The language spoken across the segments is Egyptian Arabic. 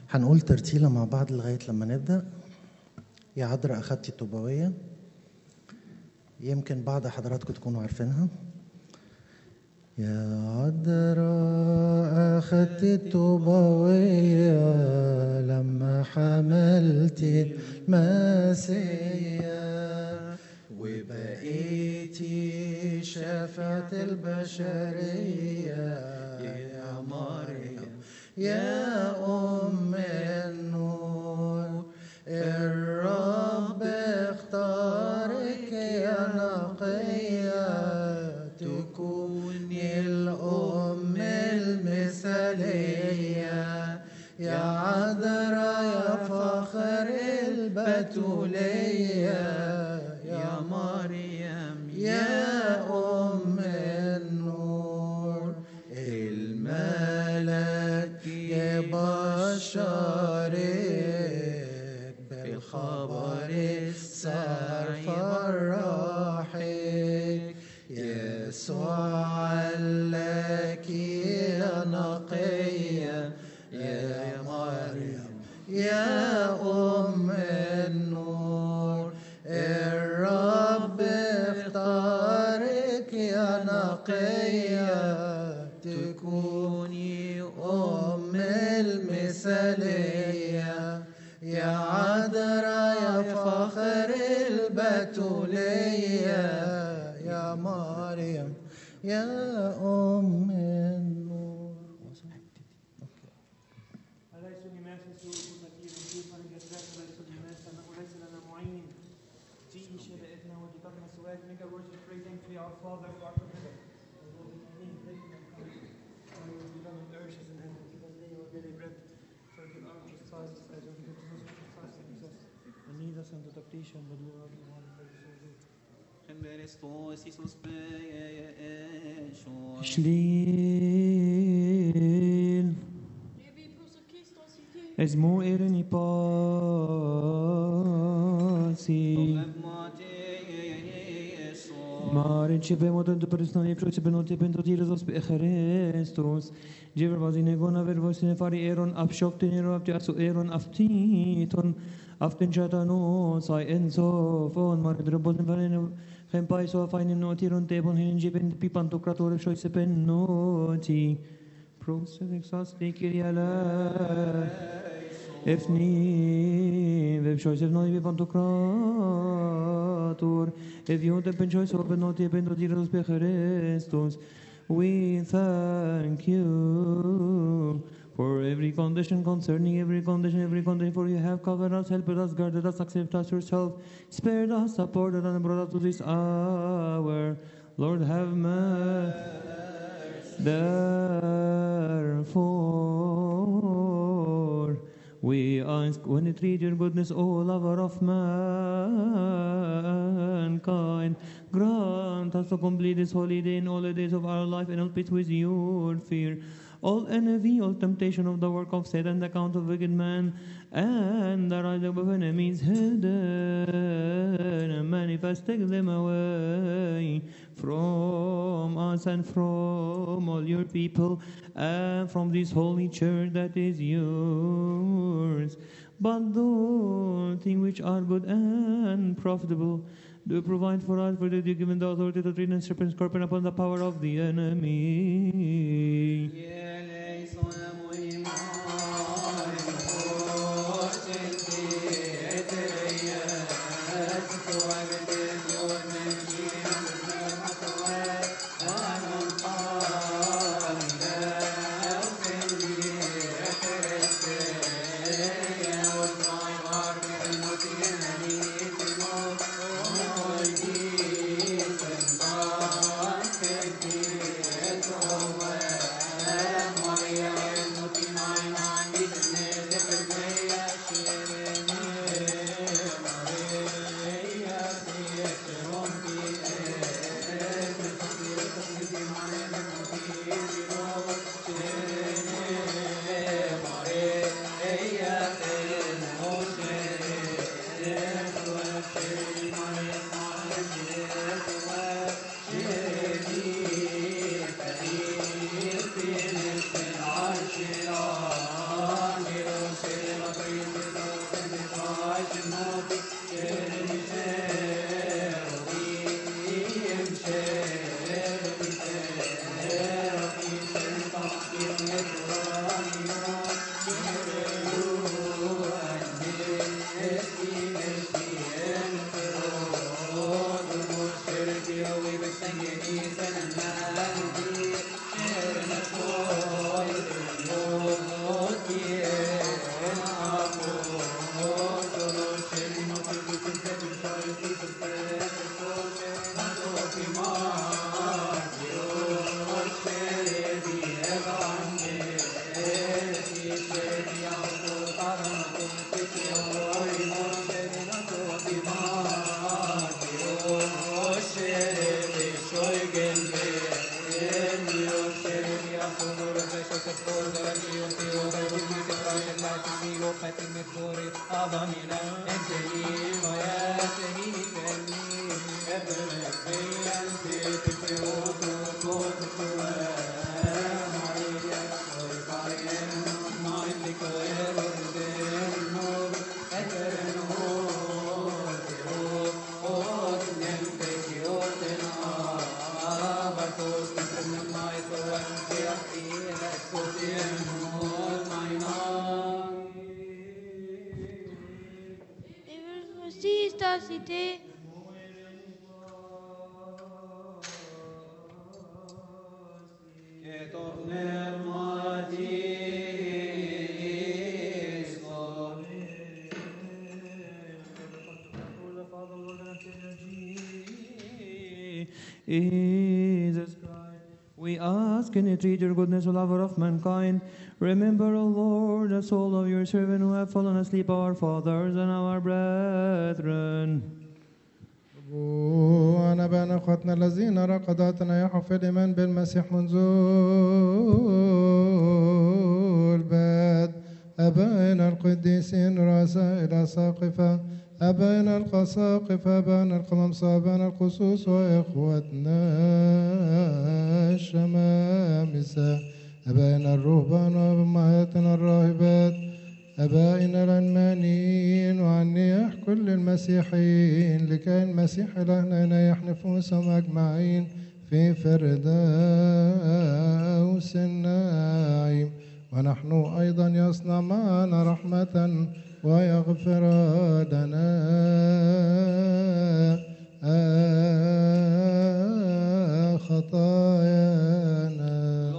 هنقول ترتيلة مع بعض لغاية لما نبدأ يا عذراء أخدتي الطوباوية يمكن بعض حضراتكم تكونوا عارفينها يا عذراء أخدتي الطوباوية لما حملتي المسيح وبقيتي شفاعة البشرية يا مريم يا أم النور الرب اختارك يا نقية تكوني الأم المثالية يا عذراء يا فخر البتولية يا مريم يا أم النور الملك يبشرك بالخبر السار فرحك يسوع لك يا نقية يا مريم يا أم النور الرب اختارك يا نقية تكوني أم المثالية يا عذراء يا فخر البتولية يا مريم يا أم النور أليس لماذا سوء كثير كيف الجسد ليس لماذا وليس لنا معين جيء شبه ابنه وجدتنا سواك make a worship pray thank to our Father who art in heaven. Hallowed be thy name, thy kingdom come. Thy will be done on earth as in heaven. Give us daily our daily bread. Forgive our trespasses as we forgive those who trespass against us. And lead us into temptation, but deliver us from evil. For yours is the Χριστός Ιησούς Πέσον. Slil. Levi puso Christus i Gud. Esmo eren i pasi. Mare ce pe modul de personal e proce pe note pentru tine zos pe Christus. Jever vazine gona ver vosine fari eron apshokten eron apti asu eron aftiton. Aften chata no sai enso fon mare drobos valen Hem pai so fainin notiron tebon hin jepen pipanto kratore shoise pen noti. Prosevexas nikiriala. Efni, vem shoise noi vi pantocrator. If you want pen shoise open not pen to diros pe Christus. We thank you for every condition concerning every condition, every condition. For you have covered us, helped us, guarded us, accepted us yourself, spared us, supported us, and brought us to this hour. Lord, have mercy. Therefore, we ask when it read your goodness, O lover of mankind, grant us to complete this holy day in all the days of our life and help it with your fear. All envy, all temptation of the work of Satan, the account of wicked man, and the rise of enemies hidden, and manifest, take them away from us and from all your people, and from this holy church that is yours. But those things which are good and profitable, do provide for us, for that you given the authority to tread and serpent scorpion upon the power of the enemy. Amen. Merci, ta cité. Jesus Christ. We ask and entreat your goodness, O lover of mankind. Remember, O Lord, the soul of your servant who have fallen asleep, our fathers and our brethren. وأنا بين أخوتنا الذين رقداتنا يحوا في الإيمان بالمسيح منذ البدء أبائنا القديسين رؤساء الأساقفة أبائنا القساقفة أبائنا القمامسة أبائنا القصوص وإخوتنا الشمامسة أبائنا الرهبان وأمهاتنا الراهبات أبائنا العلمانيين وعنيح كل المسيحيين لكي المسيح إلهنا ينيح نفوسهم أجمعين في فردوس النعيم ونحن أيضا يصنع معنا رحمة ويغفر لنا خطايانا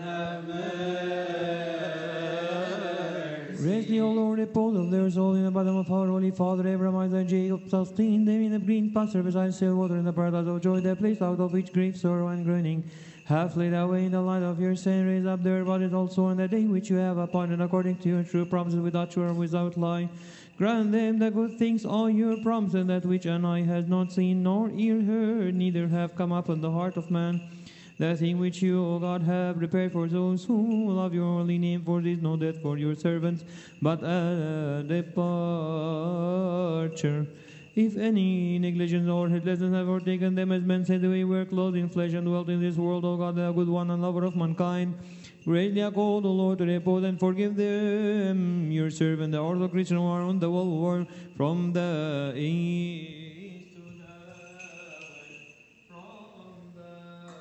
Raise thee, O Lord, the pole of their soul in the bottom of our holy Father Abraham, Isaac, Jacob, sustain them in the green pasture beside still water in the paradise of joy, that place out of which grief, sorrow, and groaning have fled away in the light of your sin. Raise up their bodies also in the day which you have appointed according to your true promises, without error, without lie. Grant them the good things, all your promises, that which an eye has not seen, nor ear heard, neither have come up in the heart of man. The thing which you, O God, have prepared for those who love your holy name, for this no death for your servants, but a departure. If any negligence or heedlessness have overtaken them, as men say, we were clothed in flesh and dwelt in this world, O God, the good one and lover of mankind, greatly accord, O Lord, to repose and forgive them, your servant, the Orthodox Christian who are on the whole world, from the east to the west, from the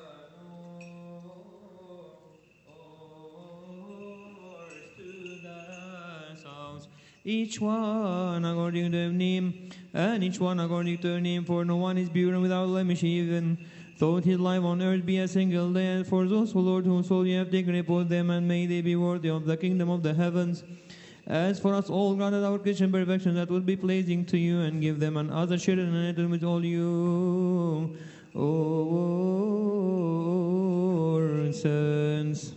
north to the south. Each one according to their name, and each one according to their name, for no one is pure and without blemish, even though his life on earth be a single day. And for those, O Lord, whose soul you have taken upon them, and may they be worthy of the kingdom of the heavens. As for us all, granted our Christian perfection that would be pleasing to you, and give them another share in it with all you. O sons.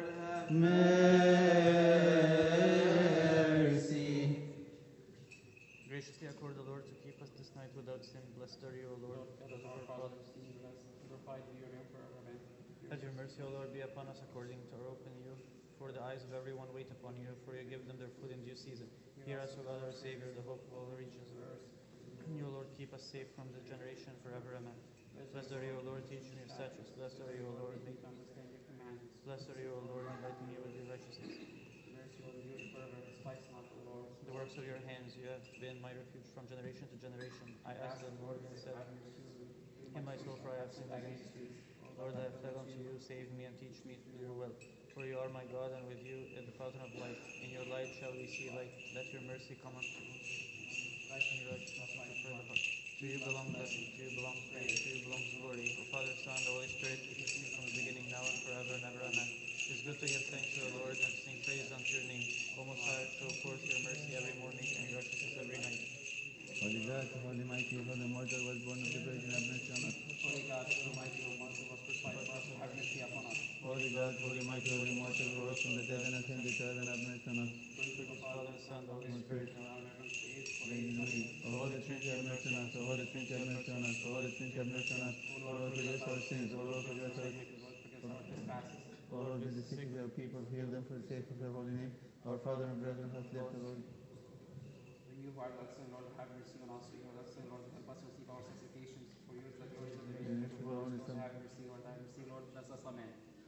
Graciously accord the Lord to keep us this night without sin. Blessed are you, O Lord, God of our fathers. Let your mercy, O Lord, be upon us according to our open you. For the eyes of everyone wait upon you, for you give them their food in due season. Hear us, O God, our Savior, the hope of all the regions of earth. And you, O Lord, keep us safe from the generation forever. Amen. Blessed are you, O Lord, teach me your statutes. Blessed are you, O Lord, make me understand your commands. Blessed are you, O Lord, enlighten me with your righteousness. The works of your hands, you have been my refuge from generation to generation. I asked the Lord and said, In my soul, for I have sinned against you. Lord, I have fled unto you, save me and teach me your will. For you are my God, and with you is the fountain of life. In your light shall we see light. Let your mercy come unto us. Light and your righteousness to spread the heart. To you belong blessing, to you belong praise, to you belongs glory. O Father, Son, the Holy Spirit, it is you from the beginning, now and forever and ever. Amen. It is good to give thanks to the Lord and sing praise unto your name. O Most High, show forth your mercy every morning and your righteousness every night. Holy God, Holy Mighty, Holy Immortal, was born of the Virgin, have mercy on us. Holy God, Holy Mighty, Immortal, was crucified for us, have mercy upon us. Holy God, Holy Mighty, Holy Immortal, who rose from the dead and ascended to heaven, have mercy on us. Glory to the Father, the Son, the Holy Spirit, now and ever. O Holy Trinity, have mercy on us. O Holy Trinity, have mercy on us. O Holy Trinity, have mercy on us. O Lord, forgive us our sins. O Lord, forgive us our Forgive us our trespasses. O Lord, visit the sick of your people, heal them for the sake of your holy name. Our Father and brethren has left the Lord. When you are that sin, Lord, have mercy on us. We are that sin, Lord, help us receive our supplications. For yours the glory and the In glory. mercy of our only Lord, Son. have mercy, Lord, have mercy, Lord, bless us, amen.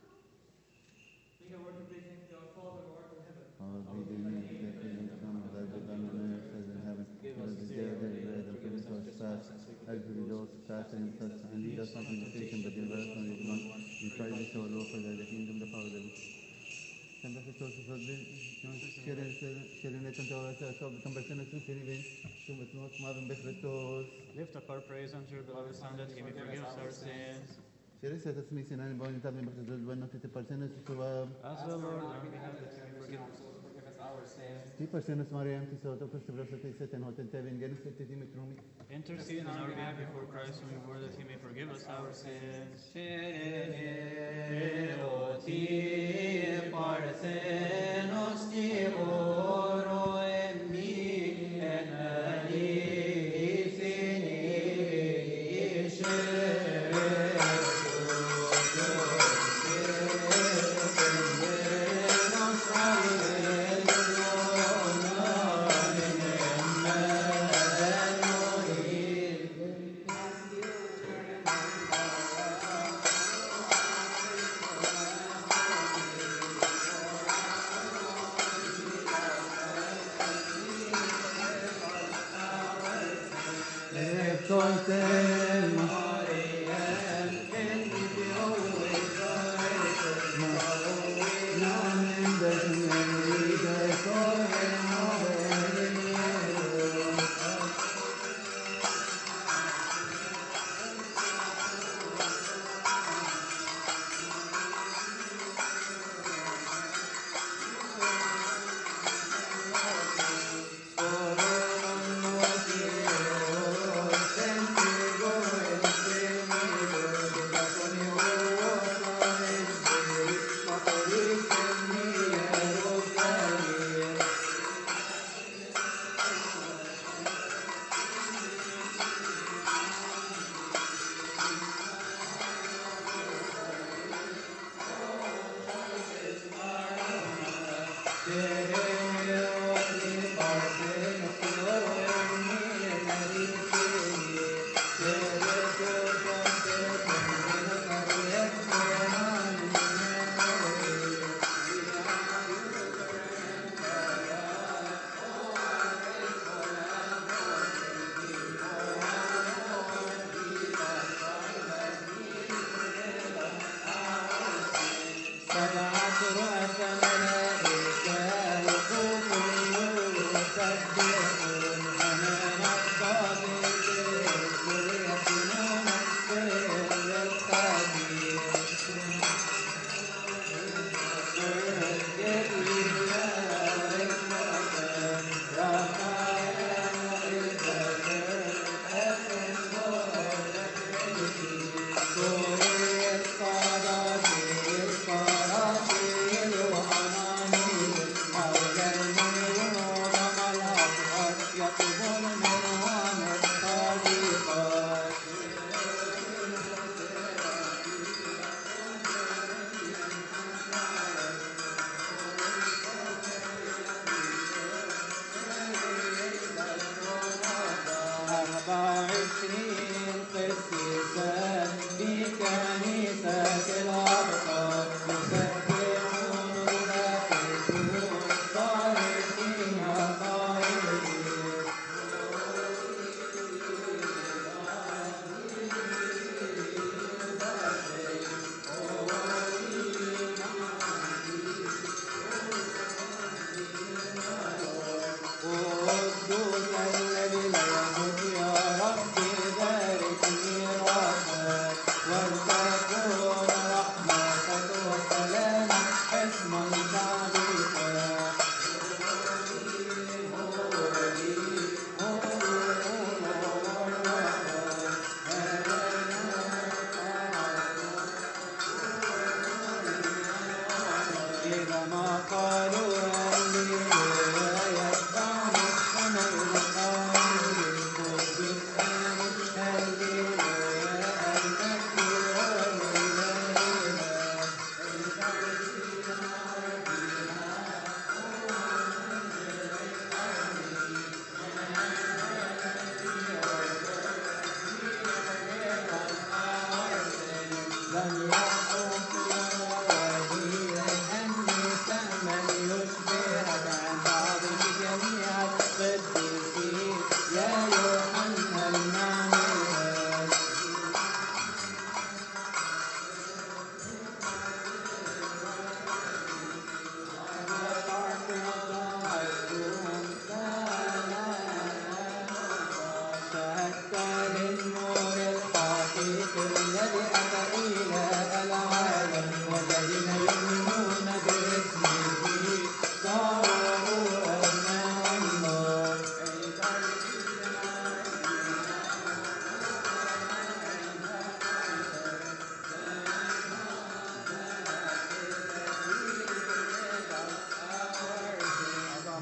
Hallowed be thy name, thy kingdom come, thy will be done on earth as in heaven. Give us this day our daily bread, and forgive us our trespasses, as we forgive those who trespass against us. And lead us not into temptation, but deliver us from evil one. We pray this, our Lord, for thy the kingdom, the power, the Senda Hristos să fădbe, cere ne tântă ora să așa, când băsă ne sunt ferive, când băsă nu cum avem pe Hristos. Lift up our praise unto your beloved Son that he may forgive us our sins. Cere să te smisi în anii bani, tabi băsă zăl bani, te parțene să suva. Ask the Lord on our behalf that he may forgive us. Forgive us our sins. Ti parțene să mare am ti să o să vreau să te să te în hotel te vin găni să te dimi trumi. Intercede on our behalf before Christ when we were that he may forgive us our sins.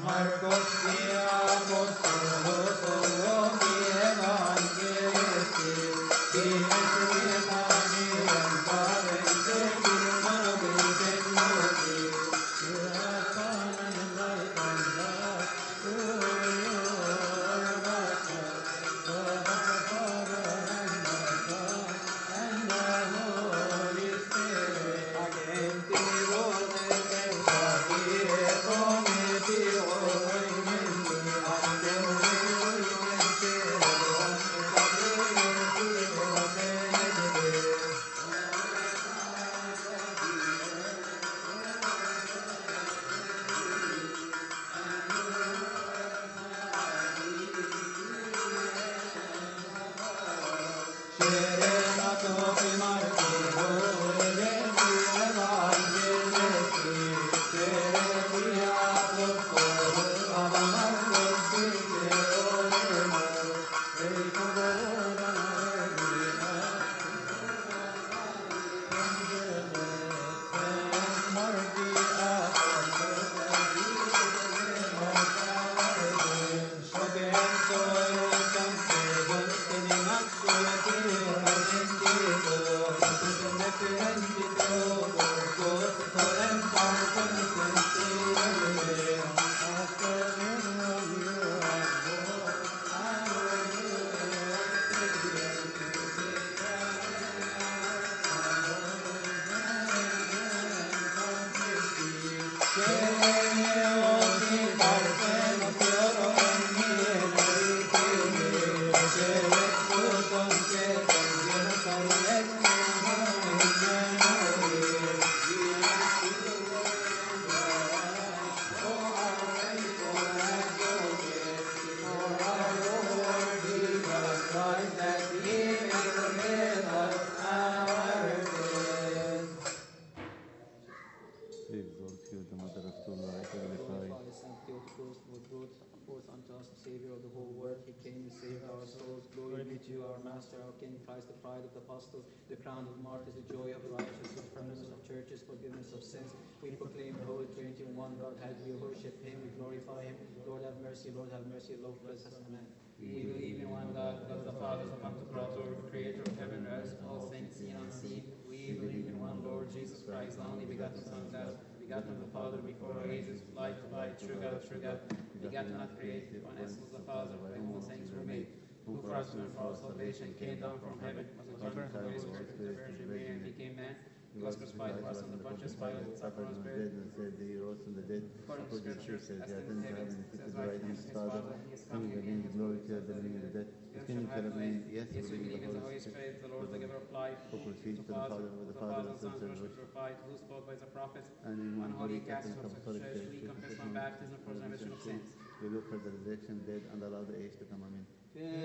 We exalt you, the mother of true light, glorify. Father, Saint Theotokos, who brought forth unto us the Savior of the whole world. He came to save our souls. Glory be to you, our Master, our King, Christ, the pride of the apostles, the crown of martyrs, the joy of the righteous, the firmness of churches, forgiveness of sins. We proclaim the Holy Trinity in one God. As we worship Him, we glorify Him. Lord, have mercy. Lord, have mercy. Lord, bless us. Amen. We believe in one God, God the Father, the Pantocrator, creator of heaven and earth, all things seen and unseen. We believe in one Lord Jesus Christ, the only begotten Son of God, begotten of the Father before all ages, light of light, true God of true God, begotten not created, one essence of the Father, by whom all things were made, who for us and for our salvation came down from heaven, was incarnate of the Holy Spirit, the Virgin Mary, and became man. He was crucified for us on the Pontius Pilate, suffered and was buried. dead and said that he rose from the dead. According to According to Scripture, says, as he in ascended to heaven, heaven, as and seated right right hand hand of his of his Father. Father, he is Coming coming again, again. with glory to the living and the dead. Yes, His kingdom shall shall have remain. way. Yes, Yes, we we believe in the Holy Spirit. Spirit, the Lord, the giver of life. Who proceeds The from the Father, Father, with with the Father, and Son, Son, worship worship. purified, who spoke by the prophets. And in One one holy holy Catholic Catholic Church, Apostolic we Church, confess one baptism for the remission of sins. We look for the resurrection of dead and allow the age to come. Amen.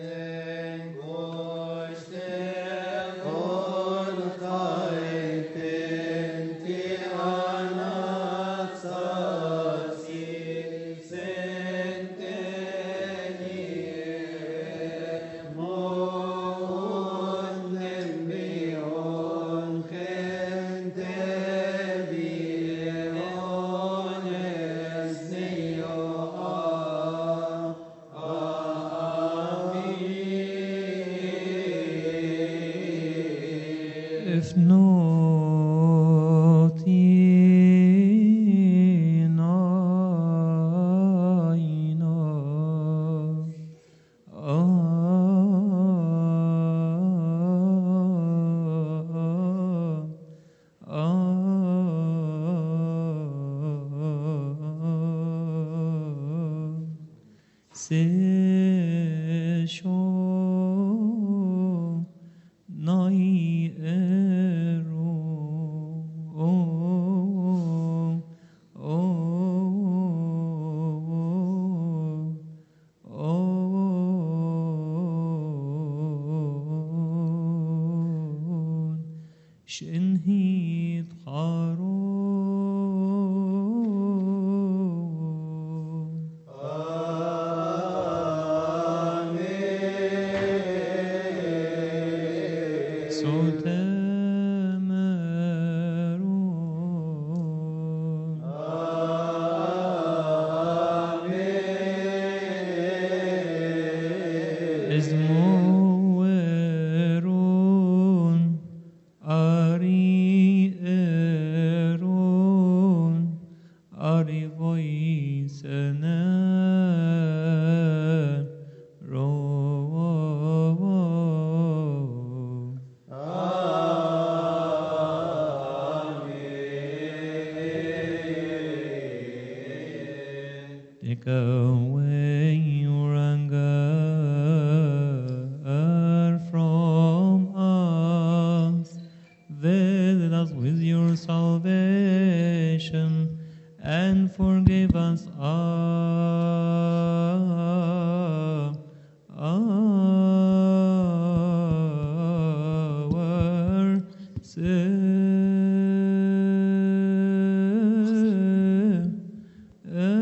If not in aina, Se Nai ero oh, oh, oh, شنهيد خارو صوت مرون Arivoisene Ro Take away your anger from us. Visit us with your salvation and forgive us our, our sin.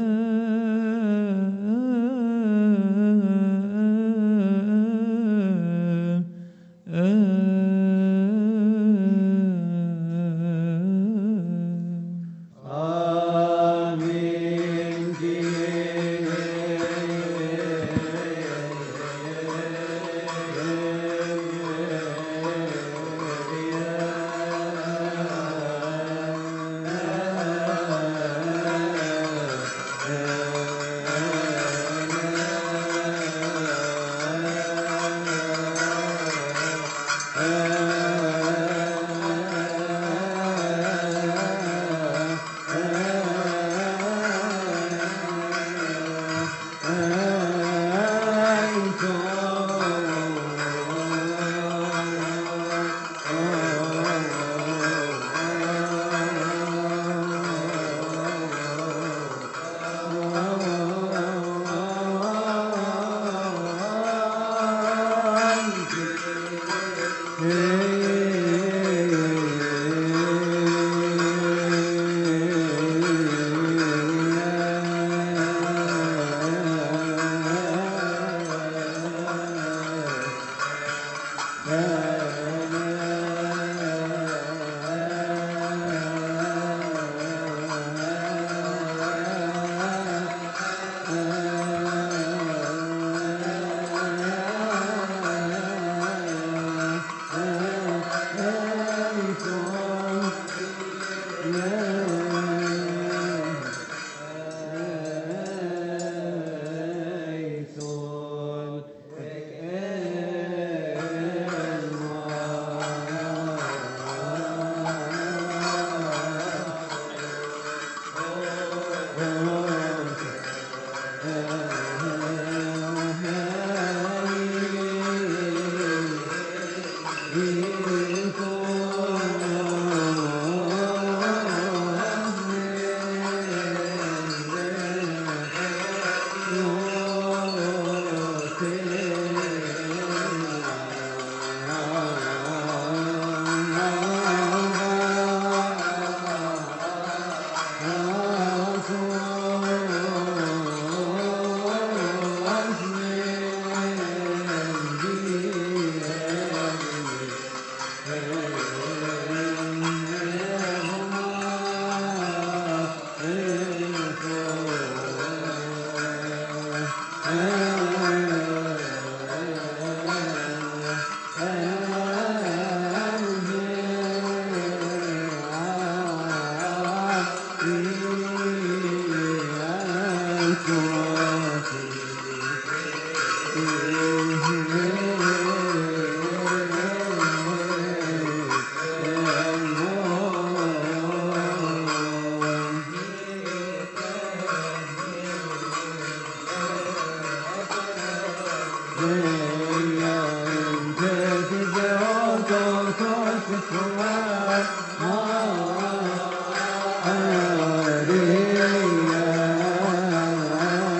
Hallelujah.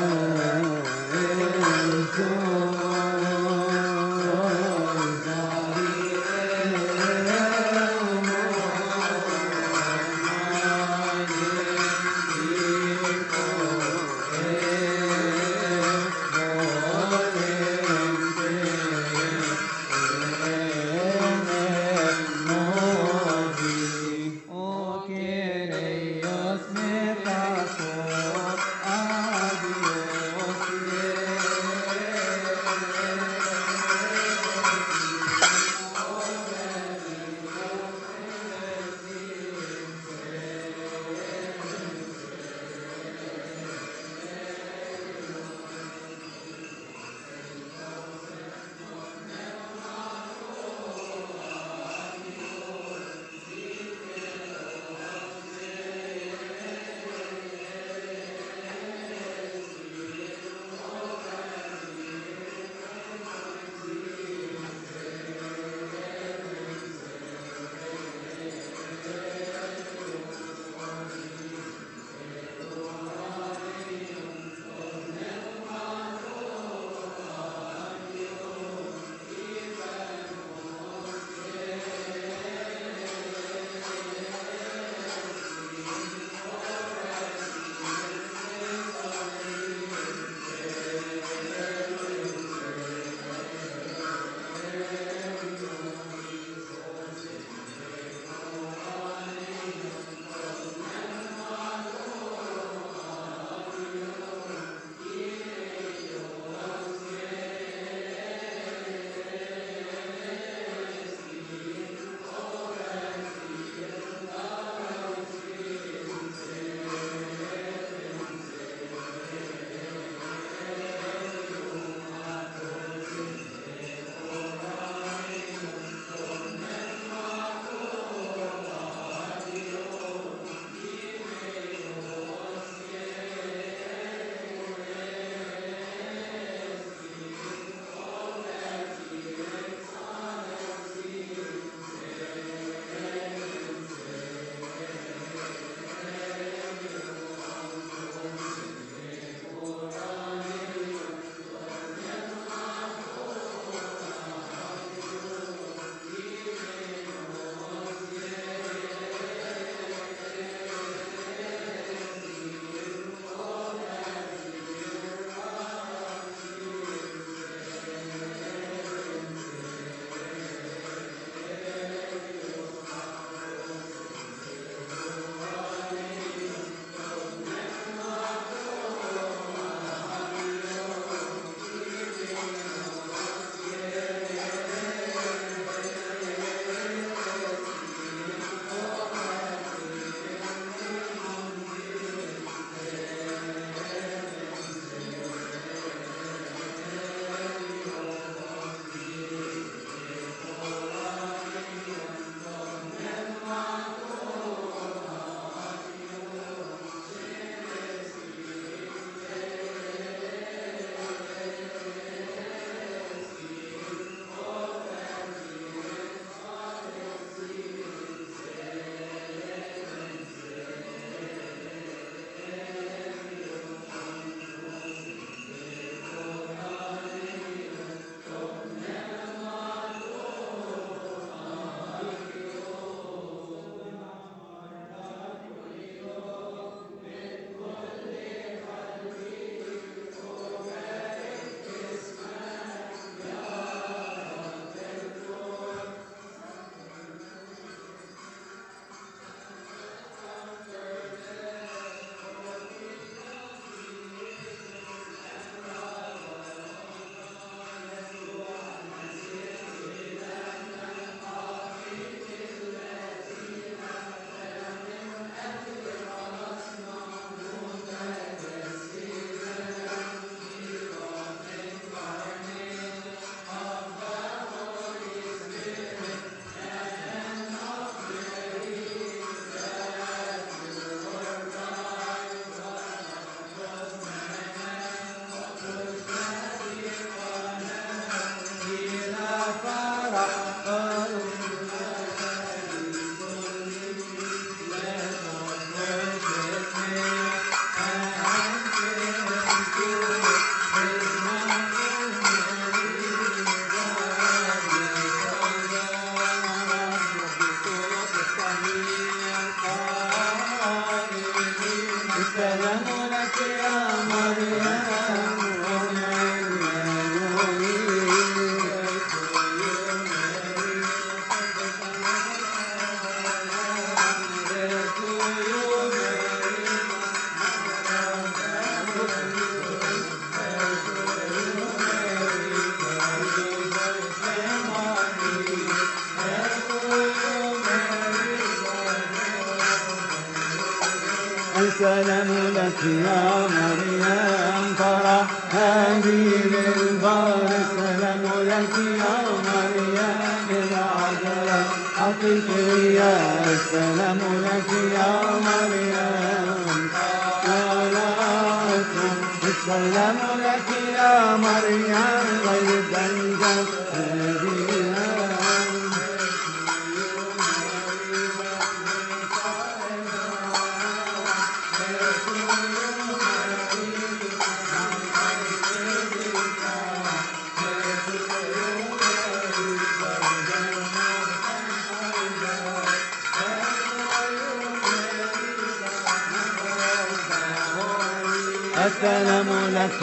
السلام لك يا مريم السلام لك يا مريم فرح هذه للبار السلام لك يا مريم العذراء حقيقية السلام لك يا مريم السلام لك يا مريم غير دنجة هذه السلام لك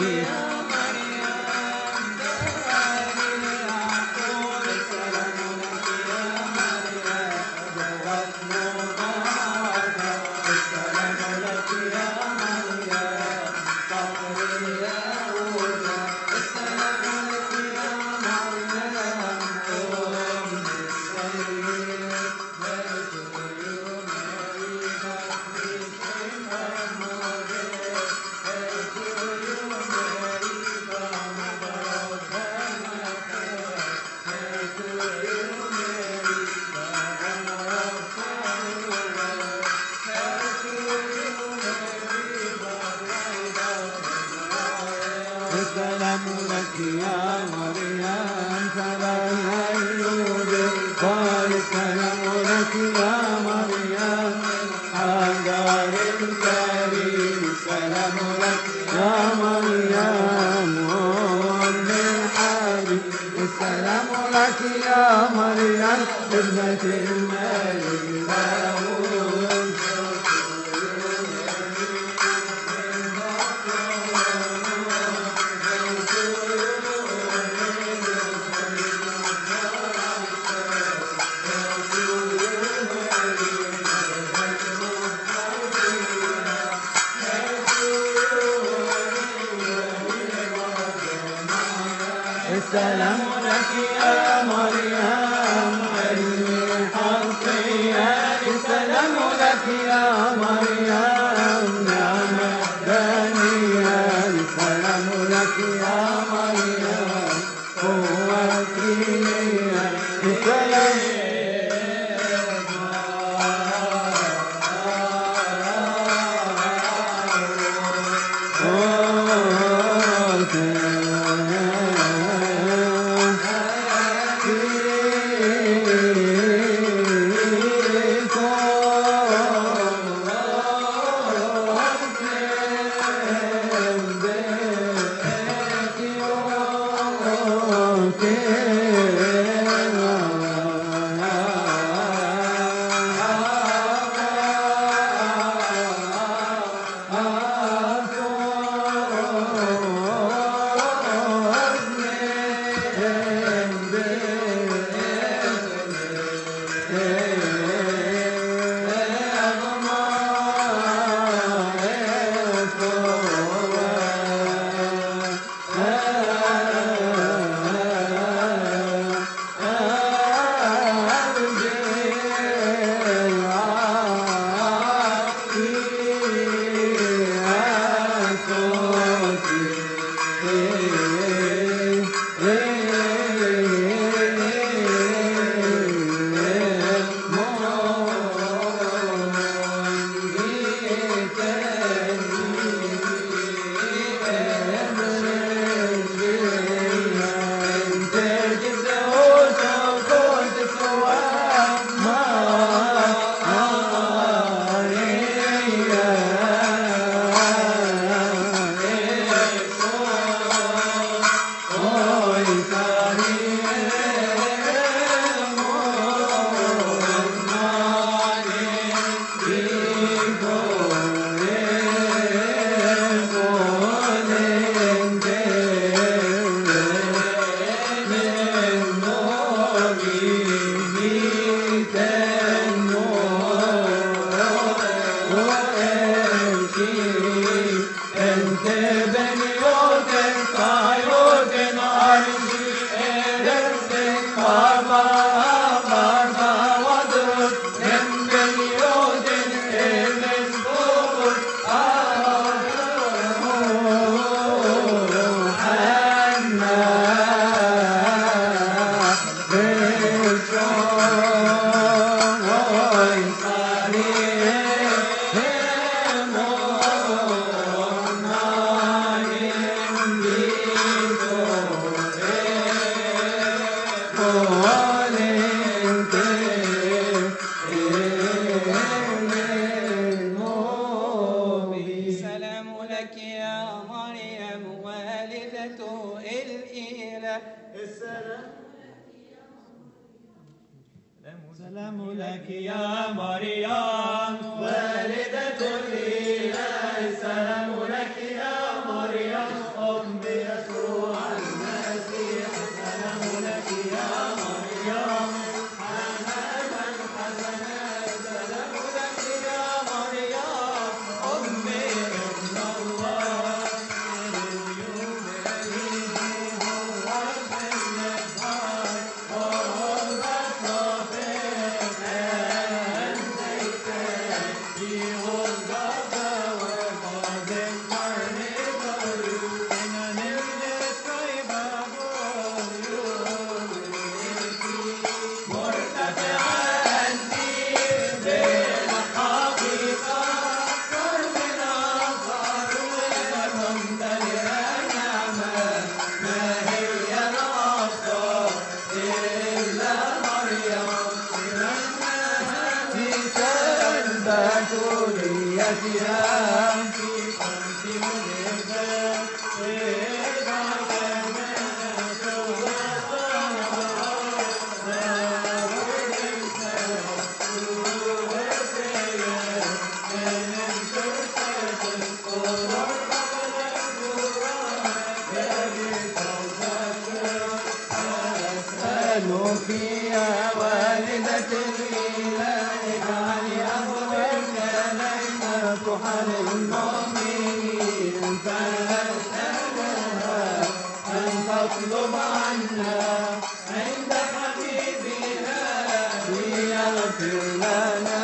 السلام لك يا مريم سلام أيوب قال السلام لك يا مريم حجر الكريم السلام لك يا مريم أم الحبيب السلام لك يا مريم ابنة الملك داوود السلام لك يا مريم علمي حصية السلام لك يا مريم نعم دانية السلام لك يا مريم قوتي السلام Oh, لك يا مريم والدة الإله سلام لك يا مريم والدة الإله سلام لك يا مريم أم يسوع المسيح سلام لك يا مريم حنانا حسنا سلام لك يا مريم أم ابن الله اليوم هو ابن النهار وهو الصفيح and they said he was God the word was incarnate for you in an indescribable humility مرتفعا بالحقيقة كرمنا صار ممتلئا نعمة ما هي الأفضل إلا مريم في تنبتوليتها في خمس مدبر إذا أسألك يا والدة الإله اجعلي أمرك ليلة حل المؤمنين فأسألها أن تطلب عنا عند حبيبنا ليغفر لنا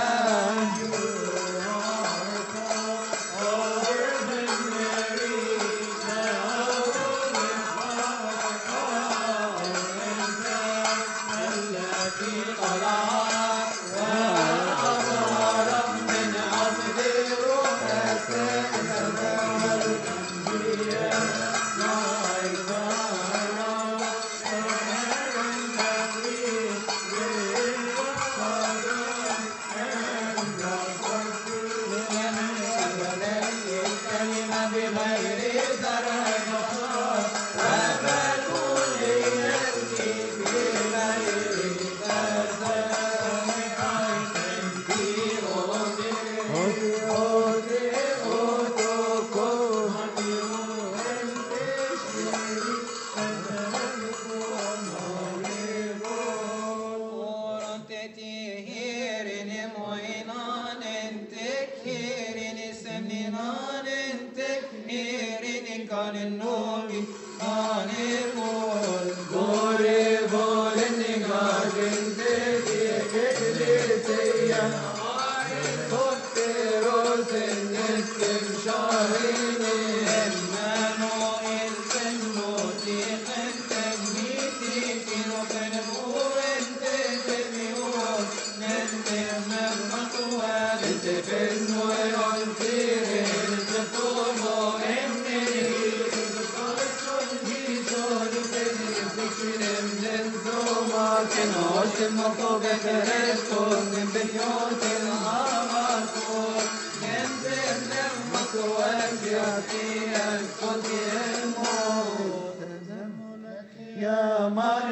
يا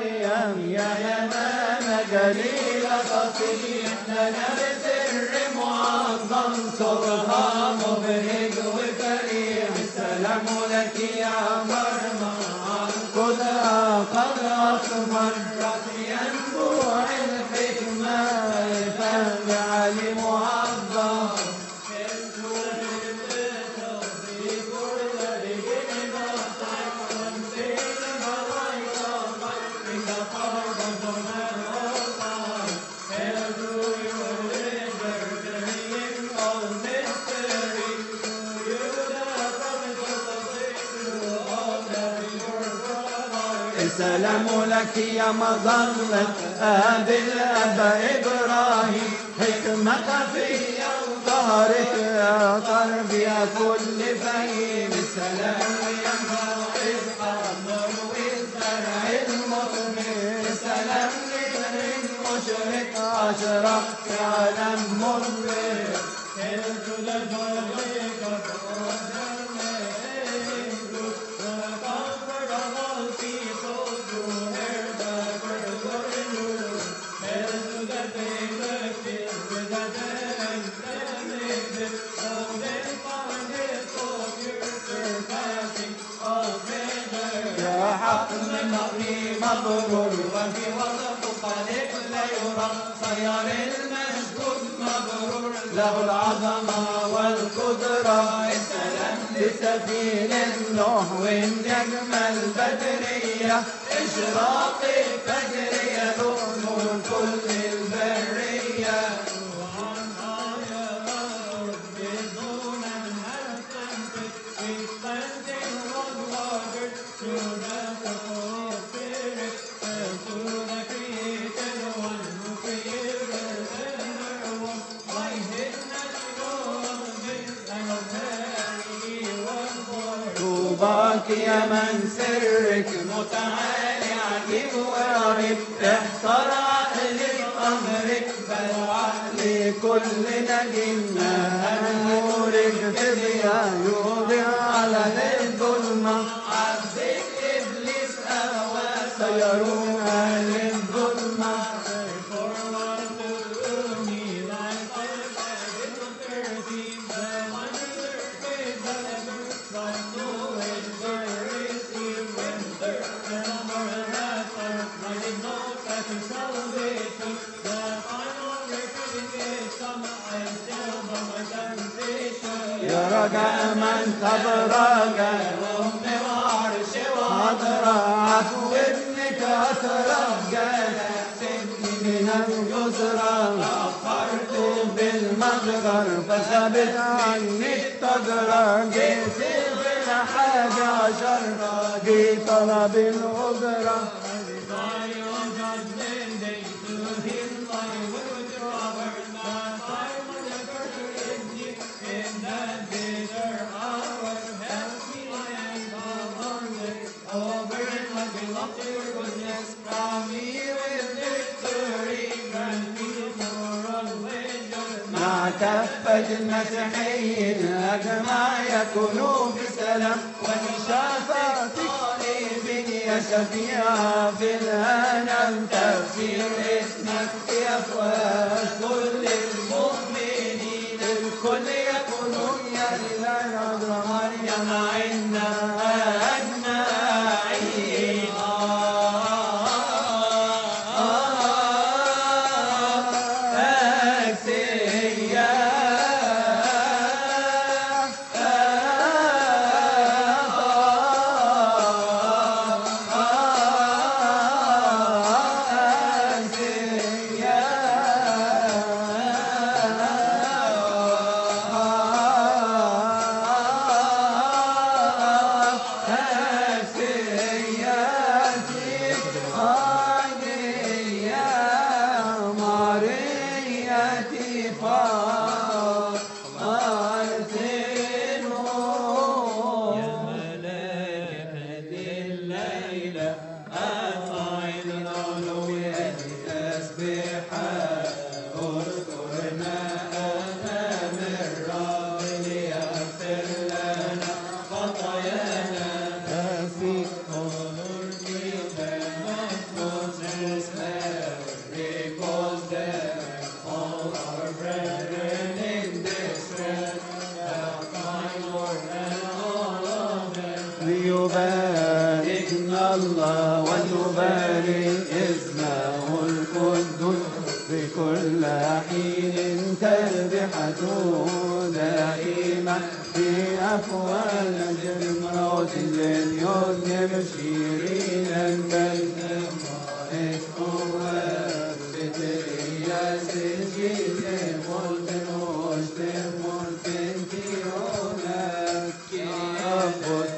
مريم يا يمام جليل فصيح لنا بسر معظم صبها مبهج وفريح السلام لك يا مريم خذها قد أثمر ينبوع الحكمة فاجعل معظم السلام لك يا مظلة أبي الأب إبراهيم حكمة فيا وظهرك يا قلب يا كل فهيم السلام يا موعظ حاضر والزرع المثمر السلام لسر المشرق أشرق في عالم مضمر رحم نقي مبرور وفي وسط خالق لا يرى صير المسجود مبرور له العظمة والقدرة السلام لسفين النوح والنجم البدرية إشراق الفجر نور كل البرية طوباك يا من سرك متعالي عجيب وغريب احتر عقلي بأمرك بل عقلي كل نجمة نورك في ضياء يوضع على الظلمة عبدك إبليس أهوى سيرون أهل الظلمة يا رجاء من تبرج أم وعرش وعذرا عفو ابنك أترجى سني من اليسرى أخرت بالمجرى فثبت عني التجرى جيت بالحاجة عشر جيت طلب الأجرة مع كافة المسيحيين أجمع يكونوا بسلام ونشافة طالبين يا شفيع في الهنا تفسير اسمك في أفواه كل المؤمنين الكل يكونون يا إله العذراء مريم عنا أجمعين ليباركنا الله وليبارك اسمه القدوس بكل حين تسبحته دائما في أفواه الموت لليوم شيرين البيت اسمه بترياس الجيل قلت مشتم سنتيونا كيابوس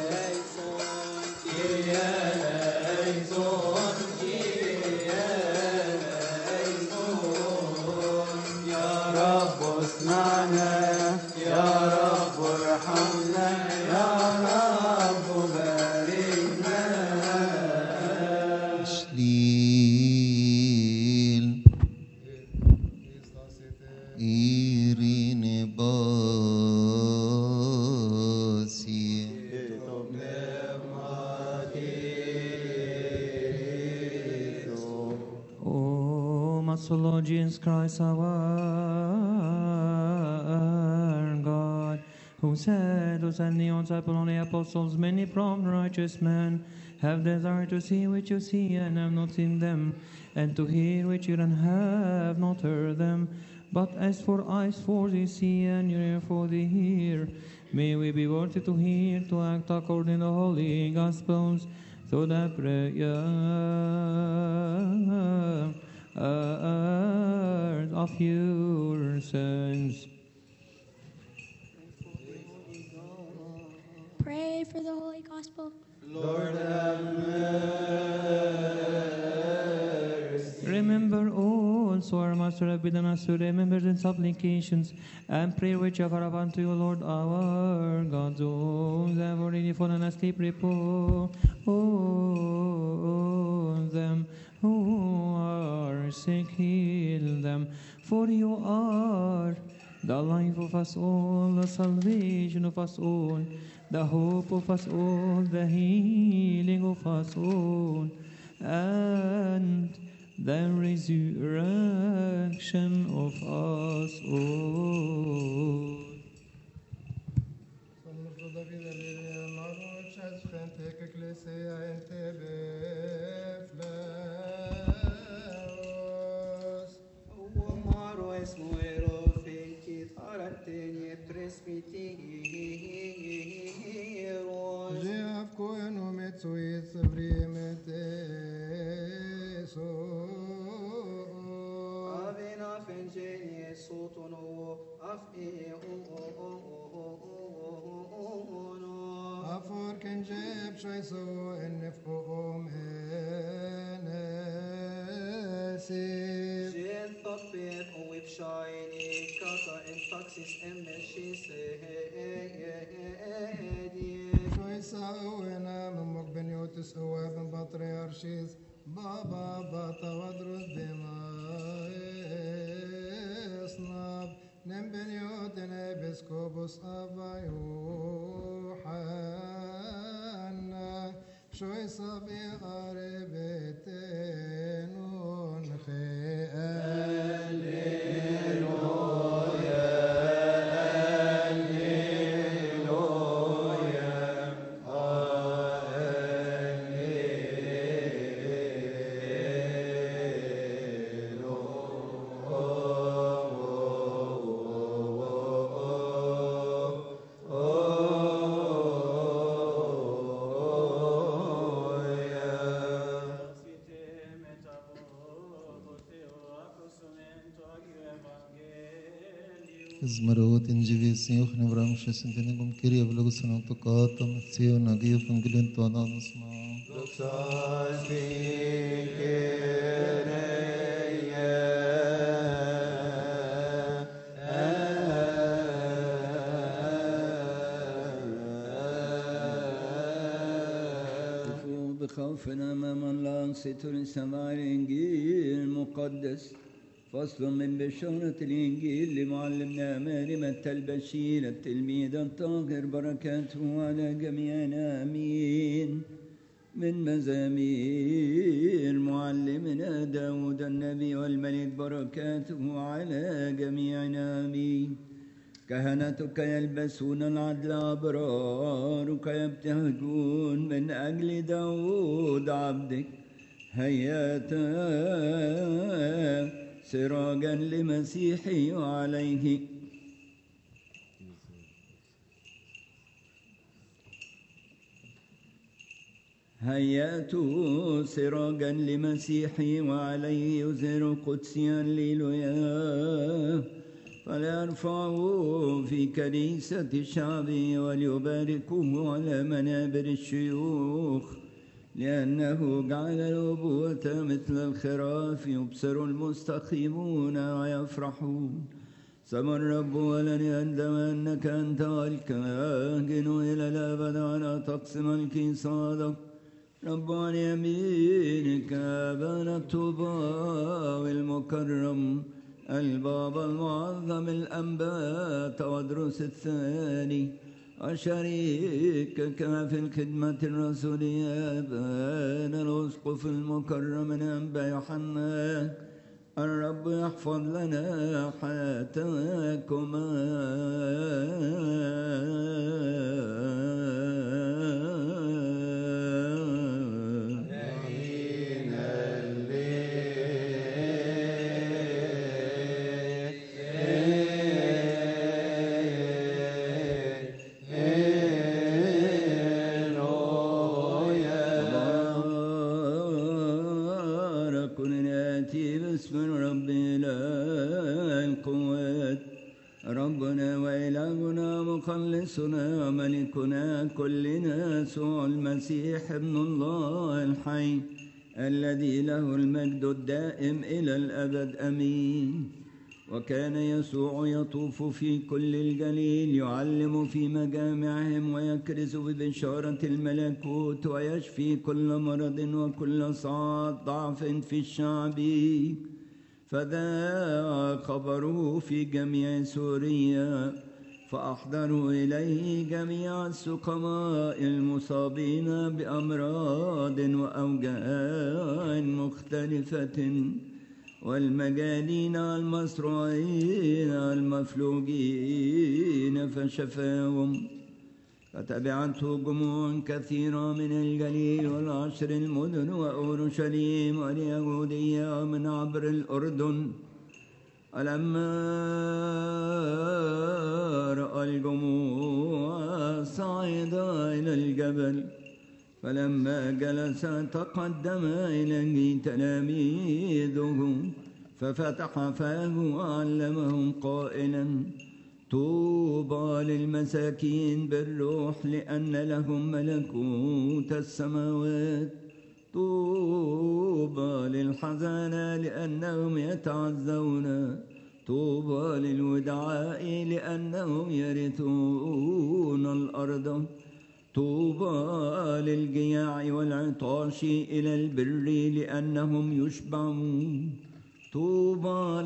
يا رب اسمعنا يا رب ارحمنا يا رب باركنا Shlil Irin Basi O most Lord Jesus Christ, our God, who said, Titus and Neon's Apollonia apostles, many prompt righteous men, have desired to see which you see and have not seen them, and to hear which you and have not heard them. But as for eyes for the see and your ear for the hear, may we be worthy to hear, to act according to the holy gospels, through the prayer of your sons. Pray for the Holy Gospel. Lord have mercy. Remember also our Master have bidden us to remember the supplications and prayer which offer up unto you, Lord our God. Those have already fallen asleep, repose them who are sick, heal them. For you are the life of us all, the salvation of us all, the hope of us all, the healing of us all, and the resurrection of us all. Som frukt av videre når kjærlighet til ecclesia en tebe flaus. ومارو اسمه يروفيكي ثارتني برسبيتيروس Jeff Cohen og Metsuit Savrimet أبينا فنجيني صوت نو أفئي Afor kan jeb shaiso en nefko om enesi. جيل طبيت وبشايني كاتا ان تاكسيس ام شيسي Shoisa uena memok ben yotis uwa ben patriarchis. Baba bata wadrus bima esnab. Nem ben yotin episkopos avayu hanna. Shoisa bi arebetenun Izmarot injivis yuchne vram shesintinigum kiria vlogusan autokata metsio nagia fangilin tuana nusma. وقفوا بخوفنا أمام الله ستر السماء الإنجيل المقدس فصل من بشارة الإنجيل لمعلمنا مريم البشير التلميذ الطاهر بركاته على جميعنا آمين من مزامير معلمنا داود النبي والملك بركاته على جميعنا آمين كهنتك يلبسون العدل أبرارك يبتهجون من أجل داود عبدك هيات سراجا لمسيحي عليه هيأت سراجا لمسيحي وعليه يزهر قدسيا ليلويا فليرفعوا في كنيسة الشعب وليباركوه على منابر الشيوخ لأنه جعل الأبوة مثل الخراف يبصر المستقيمون ويفرحون سمى الرب ولن يندم أنك أنت الكاهن إلى الأبد ولا تقسم الكيصادك رب عن يمينك أبانا الطوبى المكرم البابا المعظم الأنبات ودروس الثاني وشريكك في الخدمة الرسولية أبانا الأسقف المكرم من أنبا يوحنا الرب يحفظ لنا حياتكما مبارك ناتي باسم الرب إله القوات ربنا وإلهنا مخلصنا وملكنا كلنا يسوع المسيح ابن الله الحي الذي له المجد الدائم إلى الأبد أمين وكان يسوع يطوف في كل الجليل يعلم في مجامعهم ويكرز ببشارة الملكوت ويشفي كل مرض وكل صعد ضعف في الشعب فذاع خبره في جميع سوريا فأحضروا إليه جميع السقماء المصابين بأمراض وأوجاع مختلفة والمجانين المصروعين المفلوجين فشفاهم فتبعته جموع كثيرة من الجليل والعشر المدن وأورشليم واليهودية ومن عبر الأردن ولما رأى الجموع صعد إلى الجبل فلما جلس تقدم إليه تلاميذه ففتح فاه وعلمهم قائلا طوبى للمساكين بالروح لأن لهم ملكوت السماوات طوبى للحزانة لأنهم يتعزون طوبى للودعاء لأنهم يرثون الأرض طوبى للجياع والعطاش إلى البر لأنهم يشبعون طوبى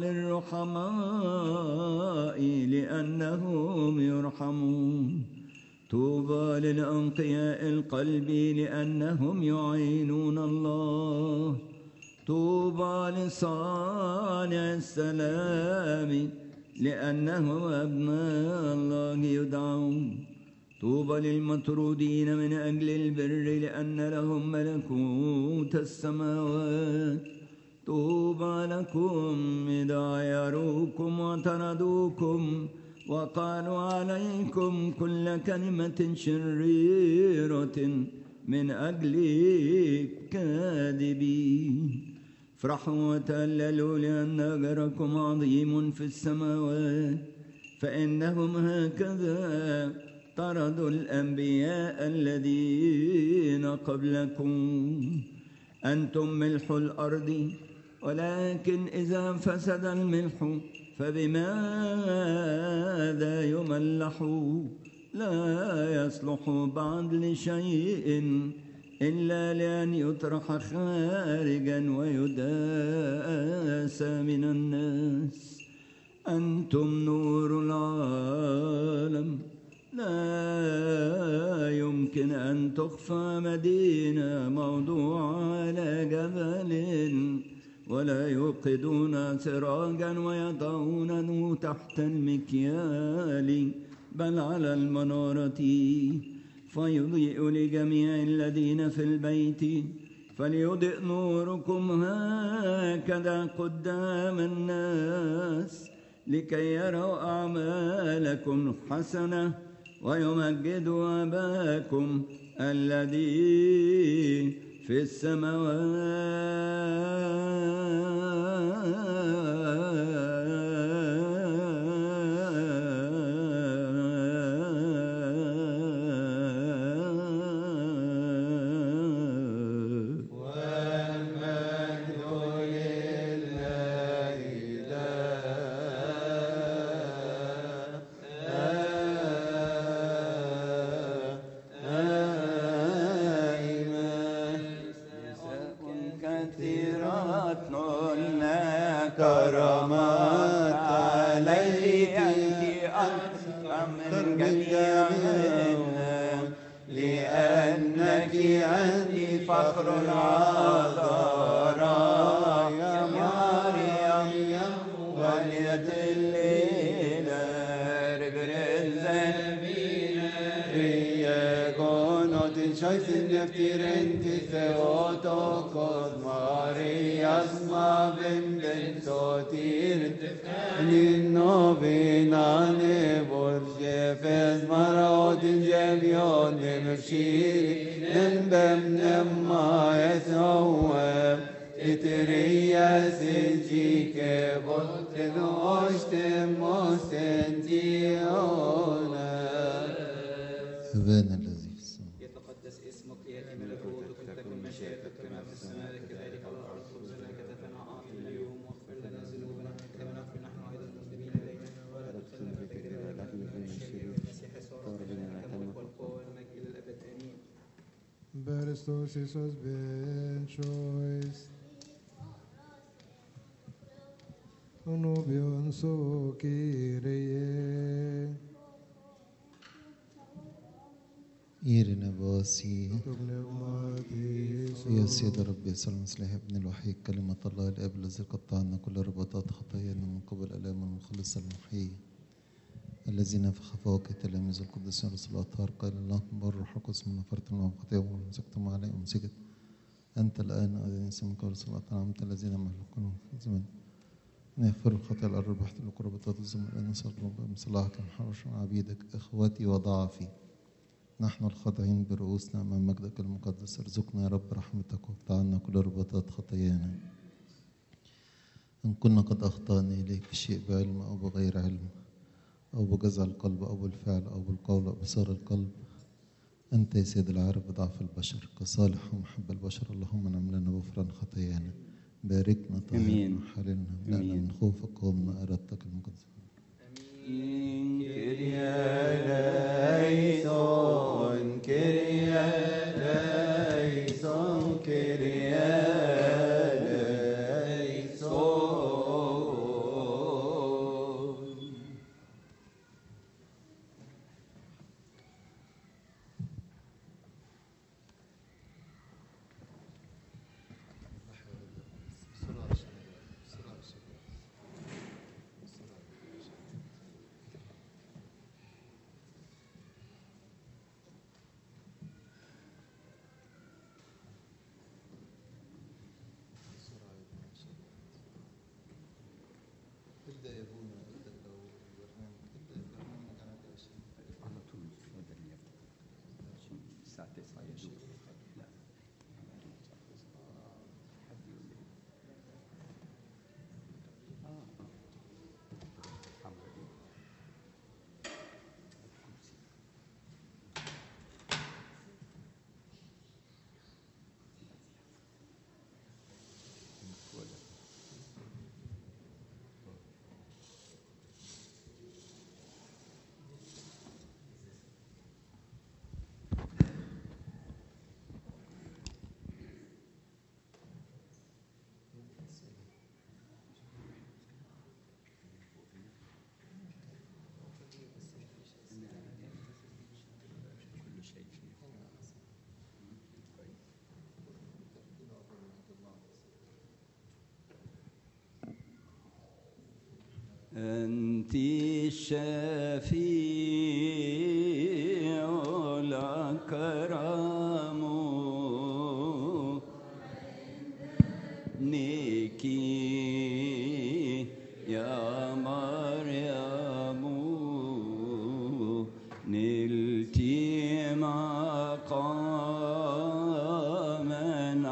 للرحماء لأنهم يرحمون طوبى للأنقياء القلب لأنهم يعينون الله طوبى لصانع السلام لأنهم أبناء الله يدعون طوبى للمطرودين من أجل البر لأن لهم ملكوت السماوات طوبى لكم إذا عيروكم وطردوكم وقالوا عليكم كل كلمة شريرة من أجل كاذبين افرحوا وتهللوا لأن أجركم عظيم في السماوات فإنهم هكذا طردوا الأنبياء الذين قبلكم أنتم ملح الأرض ولكن إذا فسد الملح فبماذا يملح لا يصلح بعد لشيء إلا لأن يطرح خارجا ويداس من الناس أنتم نور العالم لا يمكن أن تخفى مدينة موضوعة على جبل ولا يوقدون سراجا ويضعونه تحت المكيال بل على المنارة فيضيء لجميع الذين في البيت فليضئ نوركم هكذا قدام الناس لكي يروا أعمالكم حسنة ويمجدوا أباكم الذي في السماوات كثيرات نلنا كرامات عليك أنت من جميعنا لأنك عندي فخر العذراء يا مريم την σόιθιν ευτήρεν τη Θεότοκος Μαρίας μαβεν den sotirin Ninnovin anevor jefes marodin jemion nemshiri Nembem nemma ethawem Titriya sijike botten oshtem ostentiones أبانا الذي في السماء يتقدس اسمك يأتي ملكوتك تكن مشيئتك كما في السماء كذلك على الأرض خبزنا كفافنا أعطنا اليوم واغفر لنا ذنوبنا كما نغفر نحن أيضا المذنبين إلينا ولا تدخلنا في تجربة لكن من الشرير المسيح يسوع ربنا لك الملك والقوة والمجد إلى الأبد آمين Berestos Jesus ben choice. Onubion so kireye. إيرنا باسي Pneumati يا سيد ربي يسوع المسيح ابن الوحيد كلمة الله الآب الذي قطعنا كل رباطات خطايانا من قبل ألام المخلص المحيي الذي نفخ فوق تلاميذ القديسين رسول الأطهار قال الله بر الروح القدس من نفرت من خطايا ومسكتم علي أمسكت أنت الآن أذن اسمك رسول الله أنت الذين مهلكون في الزمن نغفر الخطايا الأرض بحث القربات الزمن الآن نسأل ربنا بصلاحك محرش عبيدك إخوتي وضعفي نحن الخاضعين برؤوسنا أمام مجدك المقدس ارزقنا يا رب رحمتك واقطع عنا كل رباطات خطايانا إن كنا قد أخطأنا إليك في شيء بعلم أو بغير علم أو بجزع القلب أو بالفعل أو بالقول أو بصار القلب أنت يا سيد العارف بضعف البشر كصالح ومحب البشر اللهم نعم لنا غفران خطايانا باركنا طهرنا أمين. حللنا لنا أمين. من خوفك قومنا أردتك المقدس Kyrie eleison, Kyrie eleison, Kyrie eleison. ابدأ يا ابونا ابدأ لو البرنامج ابدأ البرنامج على على طول بدل يبدأ عشان الساعة 9 يجوز لا حد يقول لي اه اه حمرا دي الكرسي ولا كل شيء فيه كويس أنت الشفيع الأكرم نيكي يا مريم نلتي مقاما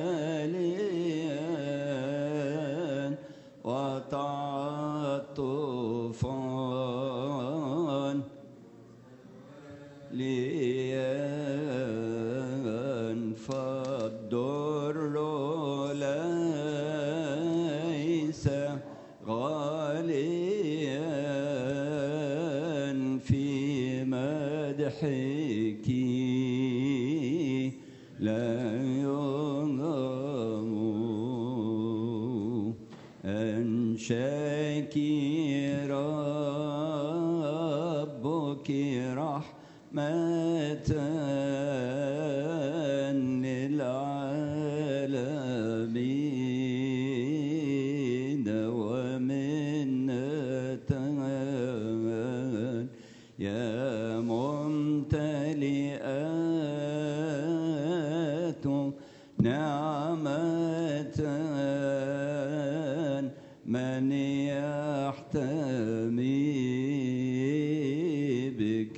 عاليا وتعطفا لينفض الدر ليس غاليا في مدحك لا ينام أنشاك ربك رحمة للعالمين ومنة يا ممتلئا نعمة من يحتمي بك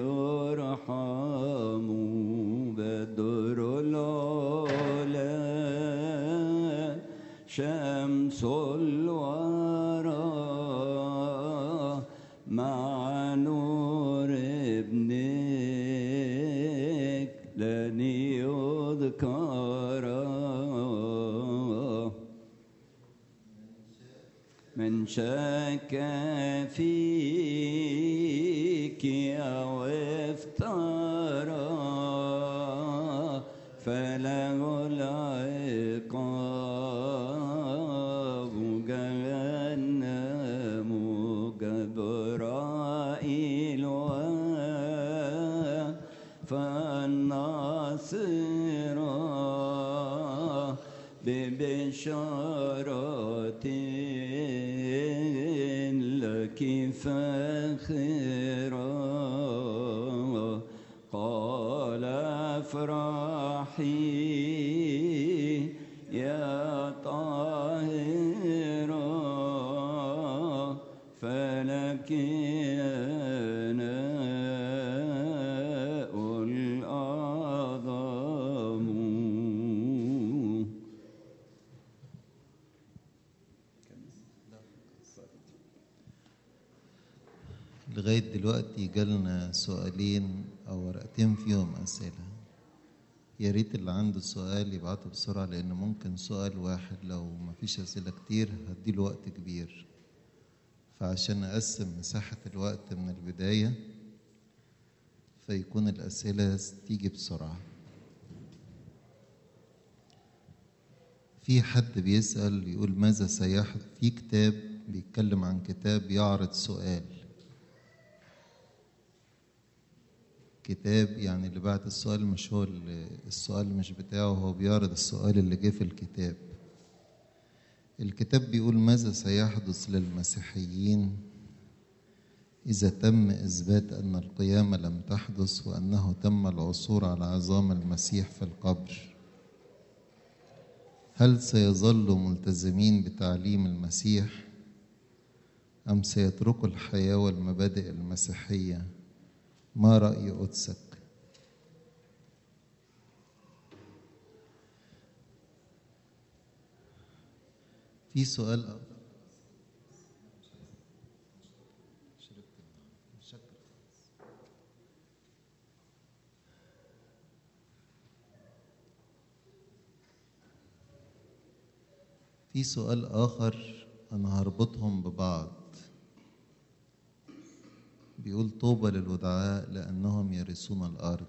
يرحم بدر العلا شمس الورى مع نور ابنك لن يذكر من شك فيك أو افترى فله العقاب جهنم جبرائيل فالناصرة ببشارة لك فاخرة قال افرحي يا طاهرة فلك أناء الأعظم لغاية دلوقتي جالنا سؤالين أو ورقتين فيهم أسئلة يا ريت اللي عنده سؤال يبعته بسرعة لأن ممكن سؤال واحد لو مفيش أسئلة كتير هديله وقت كبير فعشان أقسم مساحة الوقت من البداية فيكون الأسئلة تيجي بسرعة في حد بيسأل يقول ماذا سيحدث في كتاب بيتكلم عن كتاب يعرض سؤال كتاب يعني اللي بعد السؤال مش هو اللي السؤال مش بتاعه هو بيعرض السؤال اللي جه في الكتاب الكتاب بيقول ماذا سيحدث للمسيحيين إذا تم إثبات أن القيامة لم تحدث وأنه تم العثور على عظام المسيح في القبر هل سيظلوا ملتزمين بتعليم المسيح أم سيتركوا الحياة والمبادئ المسيحية ما رأي قدسك في سؤال في سؤال آخر أنا هربطهم ببعض بيقول طوبى للودعاء لأنهم يرثون الأرض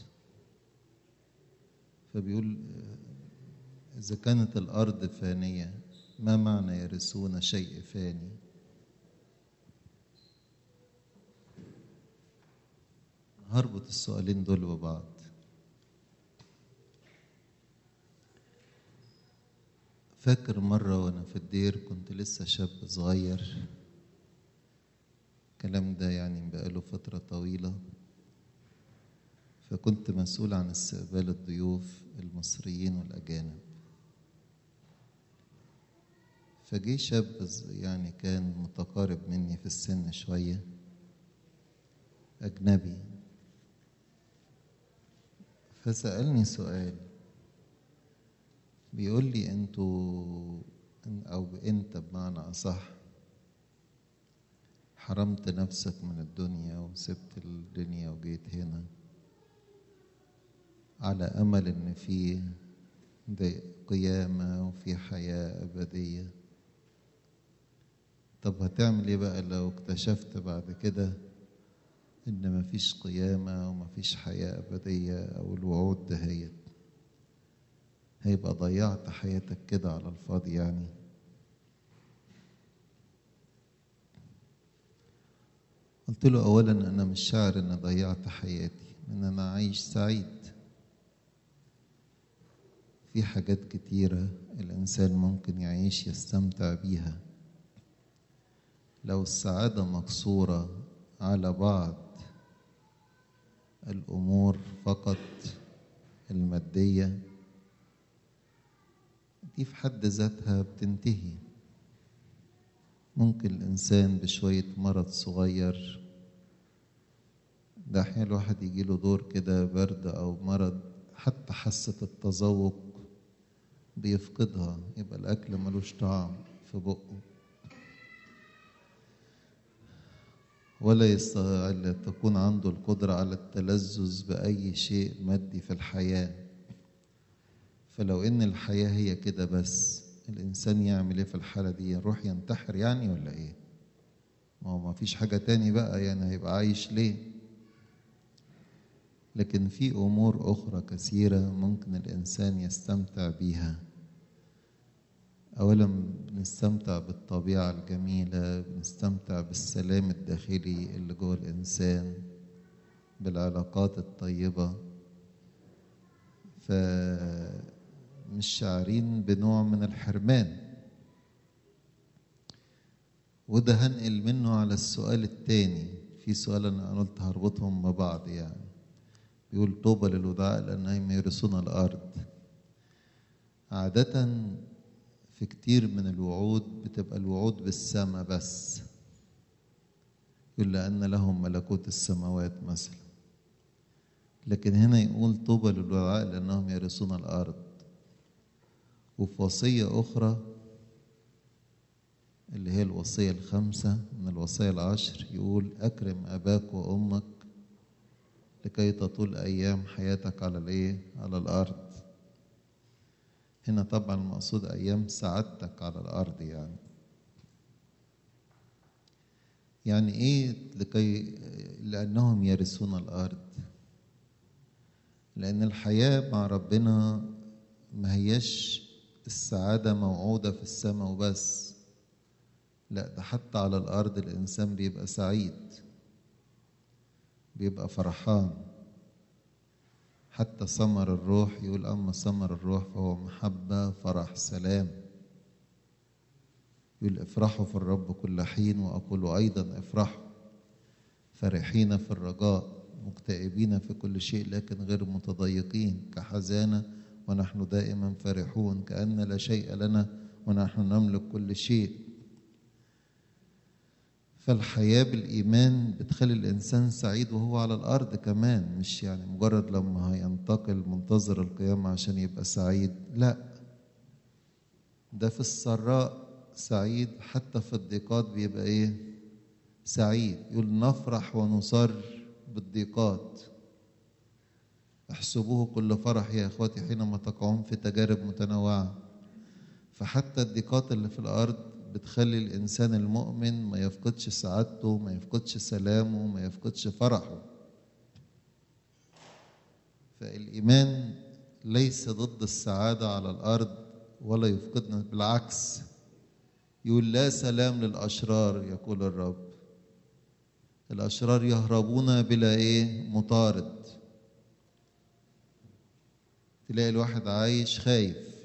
فبيقول إذا كانت الأرض فانية ما معنى يرثون شيء فاني هربط السؤالين دول ببعض فاكر مرة وأنا في الدير كنت لسه شاب صغير الكلام ده يعني بقاله فترة طويلة فكنت مسؤول عن استقبال الضيوف المصريين والأجانب فجي شاب يعني كان متقارب مني في السن شوية أجنبي فسألني سؤال بيقول لي انتوا أو أنت بمعنى أصح حرمت نفسك من الدنيا وسبت الدنيا وجيت هنا على أمل إن في قيامة وفي حياة أبدية طب هتعمل إيه بقى لو اكتشفت بعد كده إن مفيش قيامة ومفيش حياة أبدية أو الوعود دهيت هيبقى ضيعت حياتك كده على الفاضي يعني قلت له أولا أنا مش شاعر إن ضيعت حياتي إن أنا عايش سعيد في حاجات كتيرة الإنسان ممكن يعيش يستمتع بيها لو السعادة مقصورة على بعض الأمور فقط المادية دي في حد ذاتها بتنتهي ممكن الإنسان بشوية مرض صغير ده أحيانا الواحد يجيله دور كده برد أو مرض حتى حاسة التذوق بيفقدها يبقى الأكل ملوش طعم في بقه ولا يستطيع إلا تكون عنده القدرة على التلذذ بأي شيء مادي في الحياة فلو إن الحياة هي كده بس الإنسان يعمل إيه في الحالة دي يروح ينتحر يعني ولا إيه ما هو ما فيش حاجة تاني بقى يعني هيبقى عايش ليه لكن في أمور أخرى كثيرة ممكن الإنسان يستمتع بيها أولا بنستمتع بالطبيعة الجميلة بنستمتع بالسلام الداخلي اللي جوه الإنسان بالعلاقات الطيبة فمش شاعرين بنوع من الحرمان وده هنقل منه على السؤال التاني في سؤال أنا قلت هربطهم ببعض يعني بيقول طوبى للودعاء لأنهم يرثون الأرض عادةً في كتير من الوعود بتبقى الوعود بالسماء بس يقول لأن لهم ملكوت السماوات مثلا لكن هنا يقول طوبى للوعاء لأنهم يرثون الأرض وفي وصية أخرى اللي هي الوصية الخامسة من الوصايا العشر يقول أكرم أباك وأمك لكي تطول أيام حياتك على الإيه؟ على الأرض هنا طبعا المقصود أيام سعادتك على الأرض يعني يعني إيه لكي لأنهم يرثون الأرض لأن الحياة مع ربنا ما هيش السعادة موعودة في السماء وبس لا ده حتى على الأرض الإنسان بيبقى سعيد بيبقى فرحان حتى ثمر الروح يقول أما ثمر الروح فهو محبة فرح سلام يقول افرحوا في الرب كل حين وأقول أيضا افرحوا فرحين في الرجاء مكتئبين في كل شيء لكن غير متضايقين كحزانة ونحن دائما فرحون كأن لا شيء لنا ونحن نملك كل شيء فالحياة بالإيمان بتخلي الإنسان سعيد وهو على الأرض كمان مش يعني مجرد لما هينتقل منتظر القيامة عشان يبقى سعيد لا ده في السراء سعيد حتى في الضيقات بيبقى إيه سعيد يقول نفرح ونصر بالضيقات احسبوه كل فرح يا اخواتي حينما تقعون في تجارب متنوعه فحتى الضيقات اللي في الارض بتخلي الانسان المؤمن ما يفقدش سعادته ما يفقدش سلامه ما يفقدش فرحه فالايمان ليس ضد السعاده على الارض ولا يفقدنا بالعكس يقول لا سلام للاشرار يقول الرب الاشرار يهربون بلا ايه مطارد تلاقي الواحد عايش خايف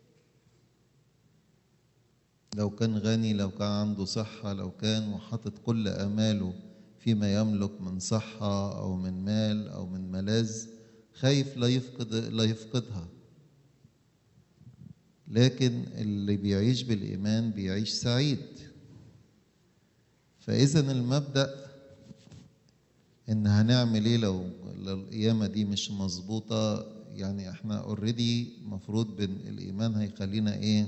لو كان غني لو كان عنده صحة لو كان وحاطط كل أماله فيما يملك من صحة أو من مال أو من ملاذ خايف لا يفقد لا يفقدها لكن اللي بيعيش بالإيمان بيعيش سعيد فإذا المبدأ إن هنعمل إيه لو لو القيامة دي مش مظبوطة يعني إحنا أوريدي مفروض بن الإيمان هيخلينا إيه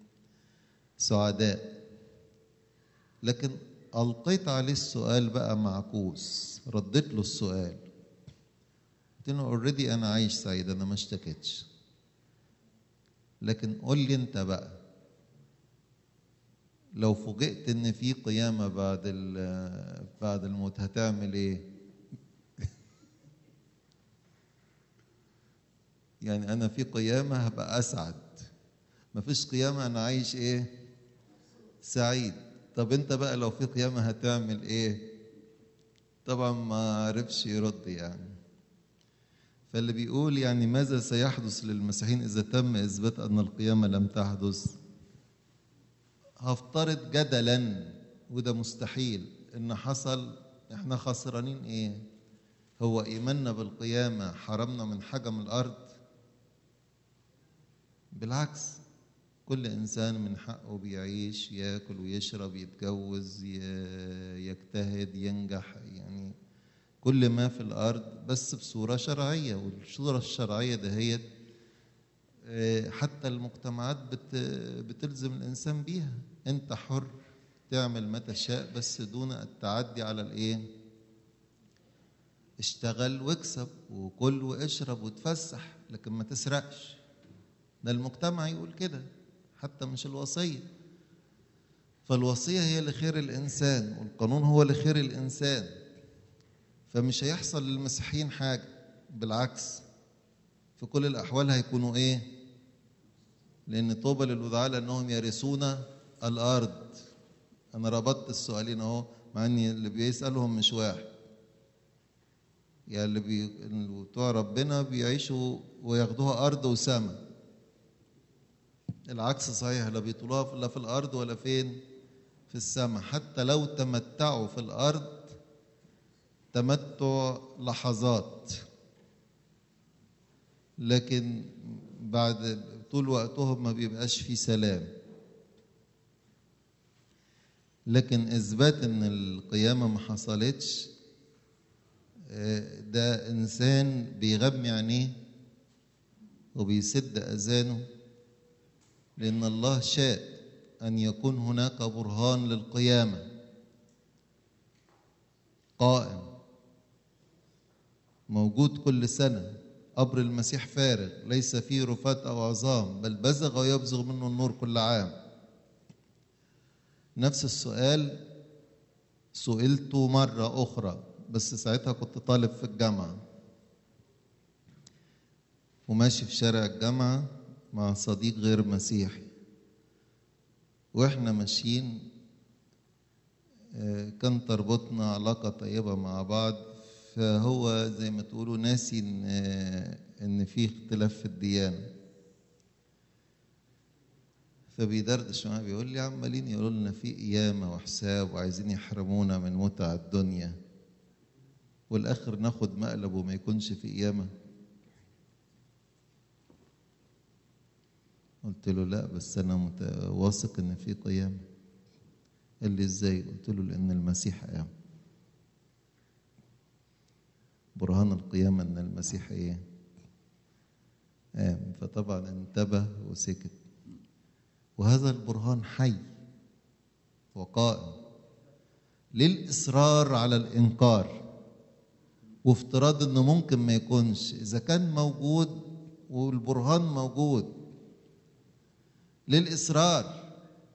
سعداء لكن ألقيت عليه السؤال بقى معكوس رديت له السؤال قلت له اوريدي أنا عايش سعيد أنا ما اشتكيتش لكن قول لي أنت بقى لو فوجئت إن في قيامة بعد بعد الموت هتعمل إيه؟ يعني أنا في قيامة هبقى أسعد مفيش قيامة أنا عايش إيه؟ سعيد طب أنت بقى لو في قيامة هتعمل إيه؟ طبعا ما عرفش يرد يعني فاللي بيقول يعني ماذا سيحدث للمسيحيين إذا تم إثبات أن القيامة لم تحدث هفترض جدلا وده مستحيل إن حصل إحنا خسرانين إيه؟ هو إيماننا بالقيامة حرمنا من حاجة من الأرض بالعكس كل إنسان من حقه بيعيش ياكل ويشرب يتجوز ي- يجتهد ينجح يعني كل ما في الأرض بس بصورة شرعية والصورة الشرعية دهيت آه، حتى المجتمعات بت بتلزم الإنسان بيها أنت حر تعمل ما تشاء بس دون التعدي على الإيه اشتغل واكسب وكل واشرب وتفسح لكن ما تسرقش ده المجتمع يقول كده حتى مش الوصية فالوصية هي لخير الإنسان والقانون هو لخير الإنسان فمش هيحصل للمسيحيين حاجة بالعكس في كل الأحوال هيكونوا إيه لأن طوبى للودعاء لأنهم يرثون الأرض أنا ربطت السؤالين أهو مع إن اللي بيسألهم مش واحد يعني اللي بي... اللي بتوع ربنا بيعيشوا وياخدوها أرض وسماء العكس صحيح لا بيطولوها لا في الأرض ولا فين في السماء حتى لو تمتعوا في الأرض تمتع لحظات لكن بعد طول وقتهم ما بيبقاش فيه سلام لكن اثبات ان القيامه ما حصلتش آه، ده انسان بيغمي عينيه وبيسد اذانه لان الله شاء ان يكون هناك برهان للقيامه قائم موجود كل سنه قبر المسيح فارغ ليس فيه رفات او عظام بل بزغ ويبزغ منه النور كل عام نفس السؤال سئلته مرة أخرى بس ساعتها كنت طالب في الجامعة وماشي في شارع الجامعة مع صديق غير مسيحي واحنا ماشيين آه، كان تربطنا علاقة طيبة مع بعض فهو زي ما تقولوا ناسي ان آه، ان في اختلاف في الديانه فبيدردش معايا بيقول لي عمالين يقولوا لنا في قيامه وحساب وعايزين يحرمونا من متع الدنيا والاخر ناخد مقلب وما يكونش في قيامه قلت له لا بس انا مت- واثق ان في قيامه قال لي ازاي قلت له لان المسيح قام برهان القيامه ان المسيح ايه قام فطبعا انتبه وسكت وهذا البرهان حي وقائم للإصرار على الإنكار وافتراض إنه ممكن ما يكونش إذا كان موجود والبرهان موجود للإصرار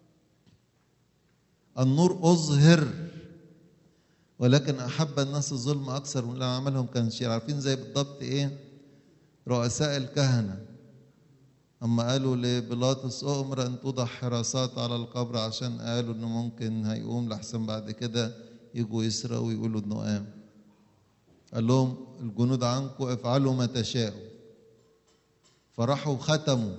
النور أظهر ولكن أحب الناس الظلم أكثر من اللي عملهم كان شيء عارفين زي بالضبط إيه رؤساء الكهنة أما قالوا لبيلاطس أؤمر أن توضع حراسات على القبر عشان قالوا إنه ممكن هيقوم لحسن بعد كده يجوا يسرقوا ويقولوا إنه قام قال لهم الجنود عنكم افعلوا ما تشاءوا فراحوا ختموا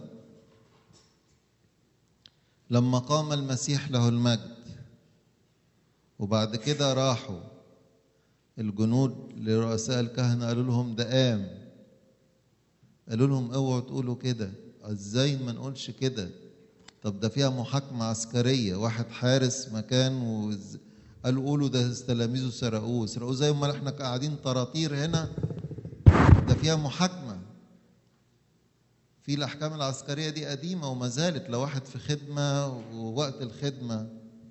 لما قام المسيح له المجد وبعد كده راحوا الجنود لرؤساء الكهنة قالوا لهم ده قام قالوا لهم اوعوا تقولوا كده ازاي ما نقولش كده طب ده فيها محاكمة عسكرية واحد حارس مكان وز... قالوا قولوا ده تلاميذه سرقوه سرقوه زي ما احنا قاعدين طراطير هنا ده فيها محاكمة في الأحكام العسكرية دي قديمة وما زالت لو واحد في خدمة ووقت الخدمة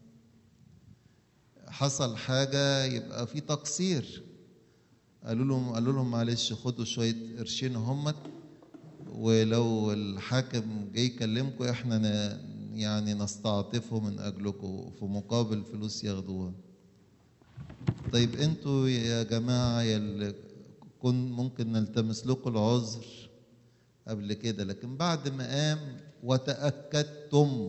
حصل حاجة يبقى في تقصير قالوا لهم قالوا لهم معلش خدوا شوية قرشين همت ولو الحاكم جه يكلمكم احنا ن... يعني نستعطفه من اجلكم في مقابل فلوس ياخدوها طيب انتوا يا جماعه يا اللي كن ممكن نلتمس لكم العذر قبل كده لكن بعد ما قام وتاكدتم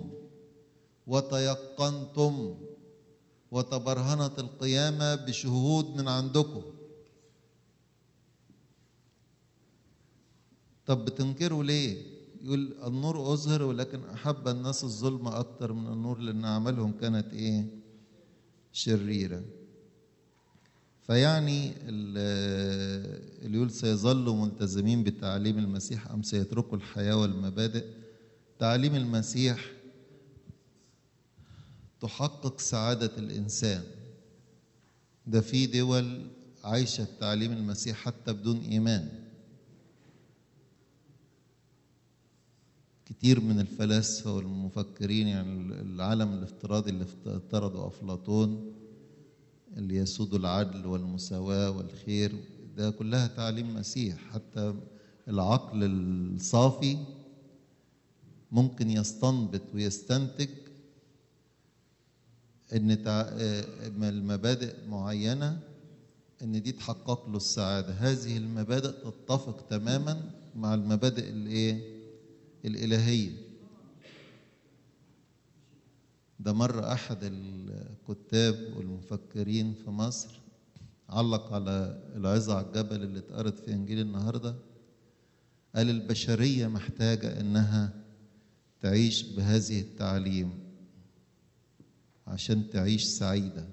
وتيقنتم وتبرهنت القيامه بشهود من عندكم طب بتنكروا ليه يقول النور أظهر ولكن أحب الناس الظلم أكتر من النور لأن أعمالهم كانت إيه شريرة فيعني اللي يقول سيظلوا ملتزمين بتعليم المسيح أم سيتركوا الحياة والمبادئ تعاليم المسيح تحقق سعادة الإنسان ده في دول عايشة تعاليم المسيح حتى بدون إيمان كتير من الفلاسفة والمفكرين يعني العالم الافتراضي اللي افترضه أفلاطون اللي يسود العدل والمساواة والخير ده كلها تعاليم مسيح حتى العقل الصافي ممكن يستنبط ويستنتج ان المبادئ معينه ان دي تحقق له السعاده هذه المبادئ تتفق تماما مع المبادئ الايه الالهيه ده مره احد الكتاب والمفكرين في مصر علق على العظة على الجبل اللي اتقرت في انجيل النهارده قال البشريه محتاجه انها تعيش بهذه التعاليم عشان تعيش سعيدة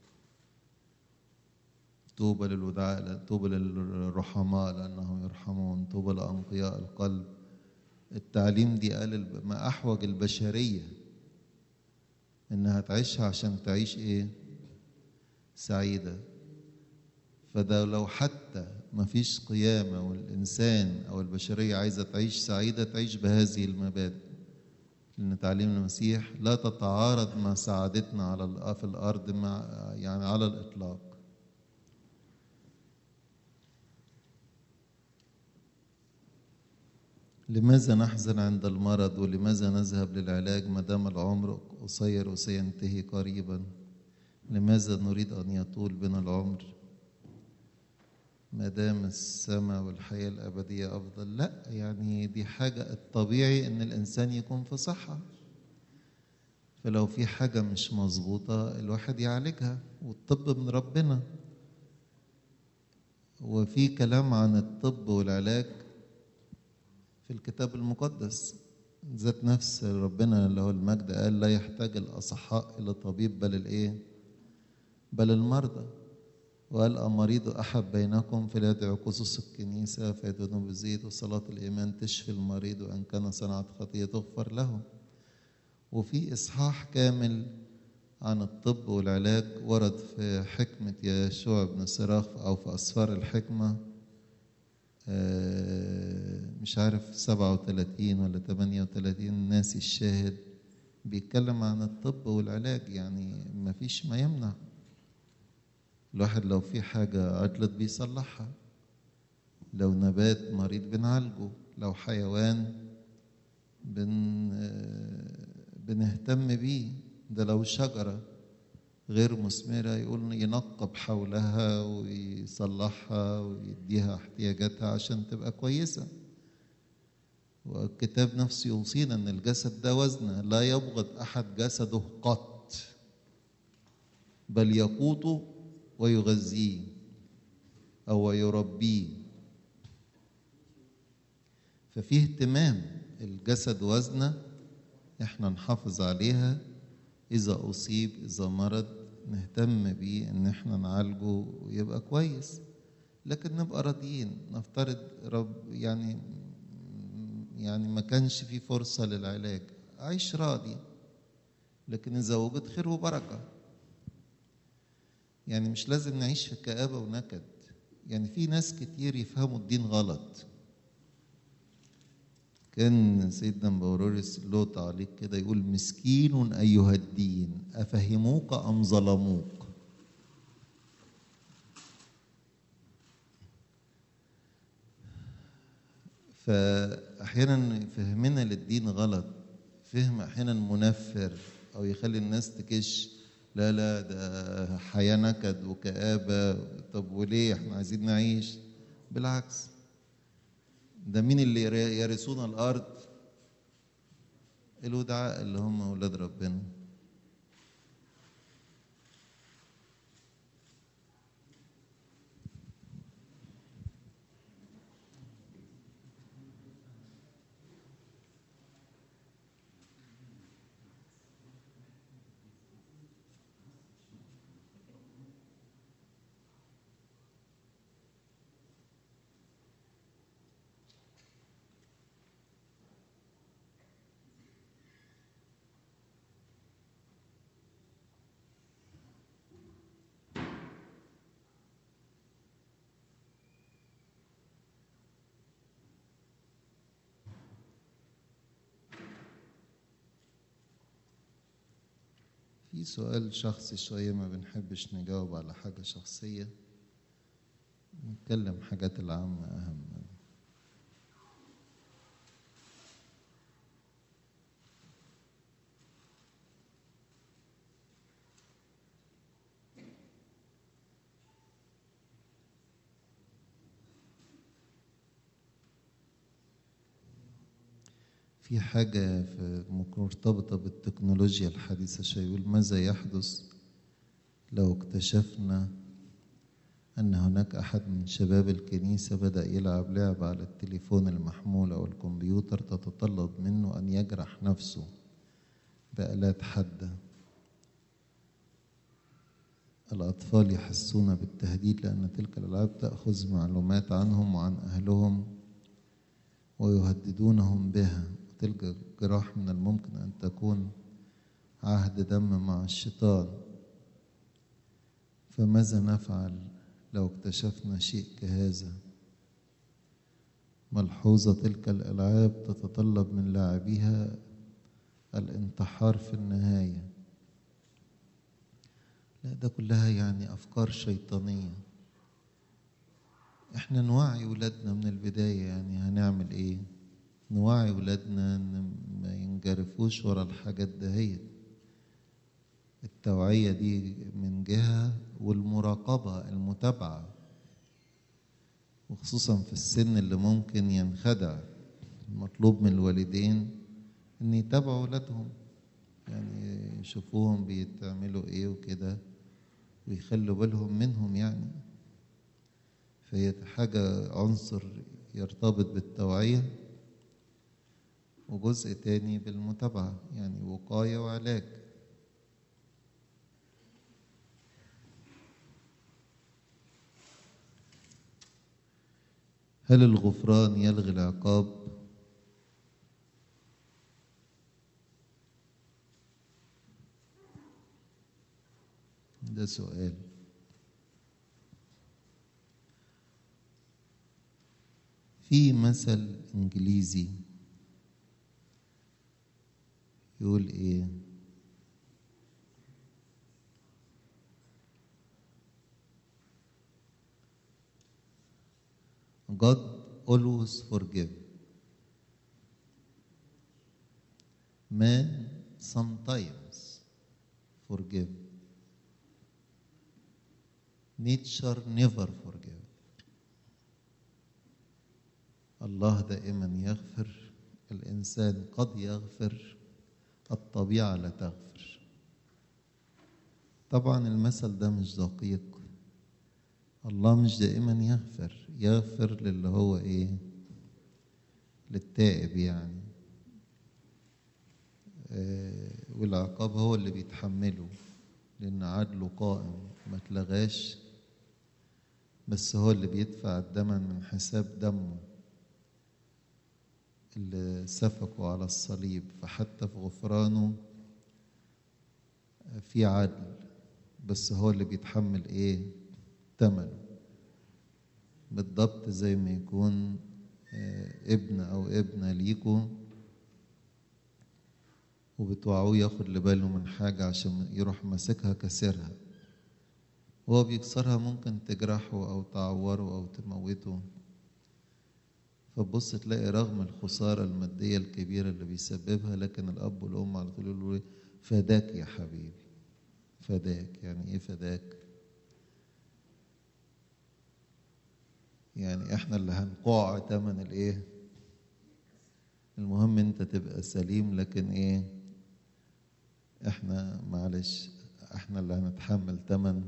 طوبى للودعاء طوبى للرحماء لأنهم يرحمون طوبى لأنقياء القلب التعليم دي قال ما أحوج البشرية إنها تعيشها عشان تعيش إيه سعيدة فده لو حتى ما فيش قيامة والإنسان أو البشرية عايزة تعيش سعيدة تعيش بهذه المبادئ لأن تعليم المسيح لا تتعارض مع سعادتنا على في الأرض مع يعني على الإطلاق لماذا نحزن عند المرض ولماذا نذهب للعلاج ما دام العمر قصير وسينتهي قريبا لماذا نريد أن يطول بنا العمر ما دام السماء والحياة الأبدية أفضل لا يعني دي حاجة الطبيعي إن الإنسان يكون في صحة فلو في حاجة مش مظبوطة الواحد يعالجها والطب من ربنا وفي كلام عن الطب والعلاج في الكتاب المقدس ذات نفس ربنا اللي هو المجد قال لا يحتاج الأصحاء إلى طبيب بل الإيه بل المرضى وقال أمريض أحد بينكم فليدعو قصص الكنيسة فيدهنوا بالزيت وصلاة الإيمان تشفي المريض وإن كان صنعت خطية تغفر له وفي إصحاح كامل عن الطب والعلاج ورد في حكمة يشوع بن صراخ أو في أسفار الحكمة مش عارف سبعة وثلاثين ولا تمانية وثلاثين ناسي الشاهد بيتكلم عن الطب والعلاج يعني ما فيش ما يمنع الواحد لو في حاجة عطلت بيصلحها لو نبات مريض بنعالجه لو حيوان بن بنهتم بيه ده لو شجرة غير مثمرة يقول ينقب حولها ويصلحها ويديها احتياجاتها عشان تبقى كويسة والكتاب نفسه يوصينا ان الجسد ده وزنه لا يبغض احد جسده قط بل يقوته ويغذيه او يربيه ففي اهتمام الجسد وزنه احنا نحافظ عليها اذا اصيب اذا مرض نهتم بيه ان احنا نعالجه ويبقى كويس لكن نبقى راضيين نفترض رب يعني يعني ما كانش في فرصة للعلاج عيش راضي لكن إذا وجد خير وبركة يعني مش لازم نعيش في كآبة ونكد يعني في ناس كتير يفهموا الدين غلط كان سيدنا مبورورس له تعليق كده يقول مسكين أيها الدين أفهموك أم ظلموك فأحيانا فهمنا للدين غلط فهم أحيانا منفر أو يخلي الناس تكش لا لا ده حياة نكد وكآبة طب وليه احنا عايزين نعيش بالعكس ده مين اللي يرثون الأرض الودعاء اللي هم أولاد ربنا في سؤال شخصي شوية ما بنحبش نجاوب على حاجة شخصية نتكلم حاجات العامة أهم في حاجة في مرتبطة بالتكنولوجيا الحديثة شيء يقول ماذا يحدث لو اكتشفنا أن هناك أحد من شباب الكنيسة بدأ يلعب لعبة على التليفون المحمول أو الكمبيوتر تتطلب منه أن يجرح نفسه بآلات حادة الأطفال يحسون بالتهديد لأن تلك الألعاب تأخذ معلومات عنهم وعن أهلهم ويهددونهم بها تلك الجراح من الممكن أن تكون عهد دم مع الشيطان فماذا نفعل لو اكتشفنا شيء كهذا ملحوظة تلك الألعاب تتطلب من لاعبيها الانتحار في النهاية لا ده كلها يعني أفكار شيطانية احنا نوعي ولادنا من البداية يعني هنعمل ايه نوعي ولادنا ان ما ينجرفوش ورا الحاجات دهيت التوعية دي من جهة والمراقبة المتابعة وخصوصا في السن اللي ممكن ينخدع المطلوب من الوالدين ان يتابعوا ولادهم يعني يشوفوهم بيتعملوا ايه وكده ويخلوا بالهم منهم يعني فهي حاجة عنصر يرتبط بالتوعية وجزء تاني بالمتابعة يعني وقاية وعلاج هل الغفران يلغي العقاب ده سؤال في مثل انجليزي يقول ايه God always forgive man sometimes forgive nature never forgive الله دائما يغفر الإنسان قد يغفر الطبيعة لا تغفر طبعا المثل ده مش دقيق الله مش دائما يغفر يغفر للي هو ايه للتائب يعني آه والعقاب هو اللي بيتحمله لأن عدله قائم ما اتلغاش بس هو اللي بيدفع الدمن من حساب دمه اللي سفكوا على الصليب فحتى في غفرانه في عدل بس هو اللي بيتحمل ايه ثمنه بالضبط زي ما يكون ابن او ابنه ليكوا وبتوعوه ياخد لباله من حاجة عشان يروح ماسكها كسرها وهو بيكسرها ممكن تجرحه أو تعوره أو تموته فتبص تلاقي رغم الخسارة المادية الكبيرة اللي بيسببها لكن الأب والأم على طول يقولوا فداك يا حبيبي فداك يعني إيه فداك؟ يعني إحنا اللي هنقع تمن الإيه؟ المهم أنت تبقى سليم لكن إيه؟ إحنا معلش إحنا اللي هنتحمل تمن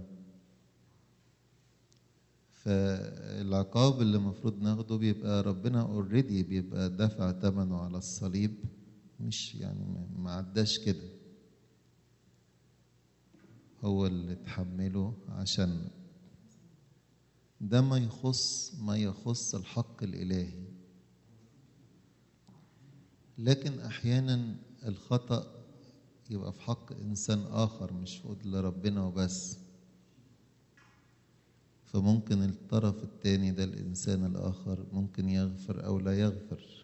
فالعقاب اللي المفروض ناخده بيبقى ربنا اوريدي بيبقى دفع ثمنه على الصليب مش يعني ما عداش كده هو اللي اتحمله عشان ده ما يخص ما يخص الحق الالهي لكن احيانا الخطا يبقى في حق انسان اخر مش في ربنا وبس فممكن الطرف الثاني ده الإنسان الآخر ممكن يغفر أو لا يغفر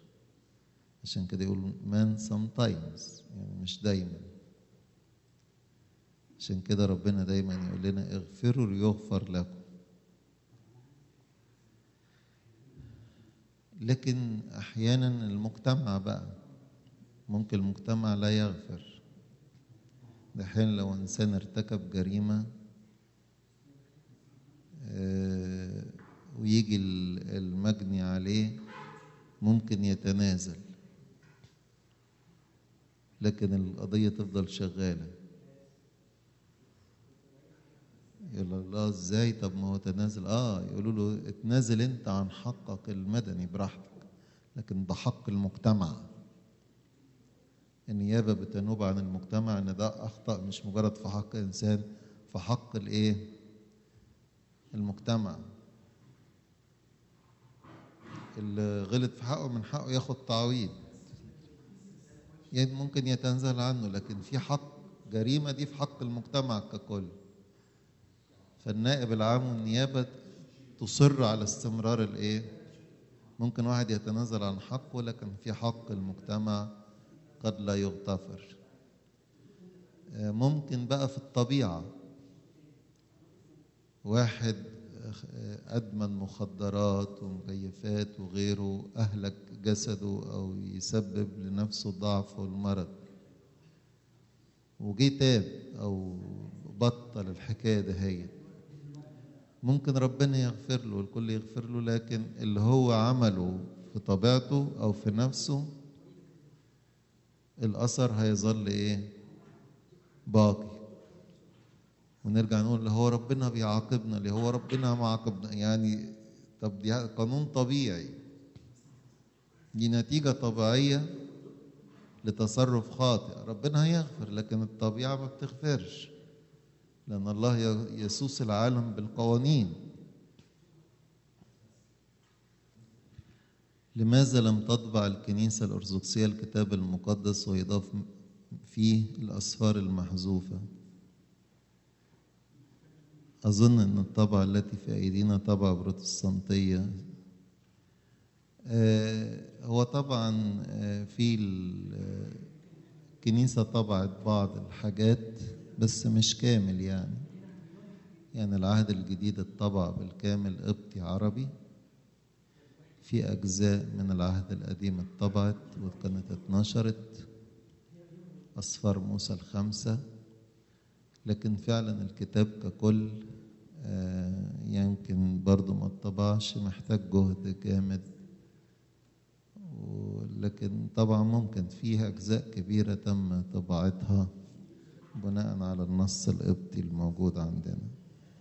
عشان كده يقول man sometimes يعني مش دايما عشان كده ربنا دايما يقول لنا اغفروا ليغفر لكم لكن احيانا المجتمع بقى ممكن المجتمع لا يغفر ده احيانا لو انسان ارتكب جريمه آه، ويجي ال- المجني عليه ممكن يتنازل لكن القضية تفضل شغالة يقول الله ازاي طب ما هو تنازل اه يقولوا له اتنازل انت عن حقك المدني براحتك لكن ده حق المجتمع النيابة بتنوب عن المجتمع ان ده اخطأ مش مجرد في حق انسان في حق الايه المجتمع اللي غلط في حقه من حقه ياخد تعويض يعني ممكن يتنازل عنه لكن في حق جريمة دي في حق المجتمع ككل فالنائب العام والنيابة تصر على استمرار الايه ممكن واحد يتنازل عن حقه لكن في حق المجتمع قد لا يغتفر آه، ممكن بقى في الطبيعة واحد آه، أدمن مخدرات ومكيفات وغيره أهلك جسده أو يسبب لنفسه الضعف والمرض وجي تاب أو بطل الحكاية دهيت ممكن ربنا يغفر له الكل يغفر له لكن اللي هو عمله في طبيعته أو في نفسه الأثر هيظل إيه باقي ونرجع نقول اللي هو ربنا بيعاقبنا اللي هو ربنا ما عاقبنا يعني طب دي قانون طبيعي دي نتيجة طبيعية لتصرف خاطئ ربنا هيغفر لكن الطبيعة ما بتغفرش لأن الله ي- يسوس العالم بالقوانين لماذا لم تطبع الكنيسة الأرثوذكسية الكتاب المقدس ويضاف فيه الأسفار المحذوفة أظن أن الطبعة التي في أيدينا طبعة بروتستانتية آه، هو طبعا آه، في ال- آه، الكنيسة طبعت بعض الحاجات بس مش كامل يعني يعني العهد الجديد اتطبع بالكامل قبطي عربي في أجزاء من العهد القديم اتطبعت وكانت اتنشرت أسفار موسى الخمسة لكن فعلا الكتاب ككل آه، يمكن برضو ما اتطبعش محتاج جهد جامد و- لكن طبعا ممكن فيها أجزاء كبيرة تم طباعتها بناء على النص القبطي الموجود عندنا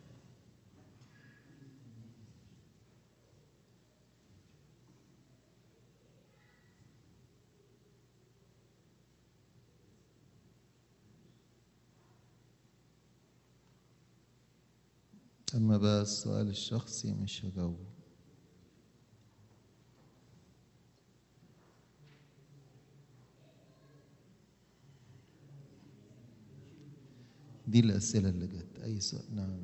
أما بقى السؤال الشخصي مش هجاوبه دي الأسئلة اللي جت أي سؤال نعم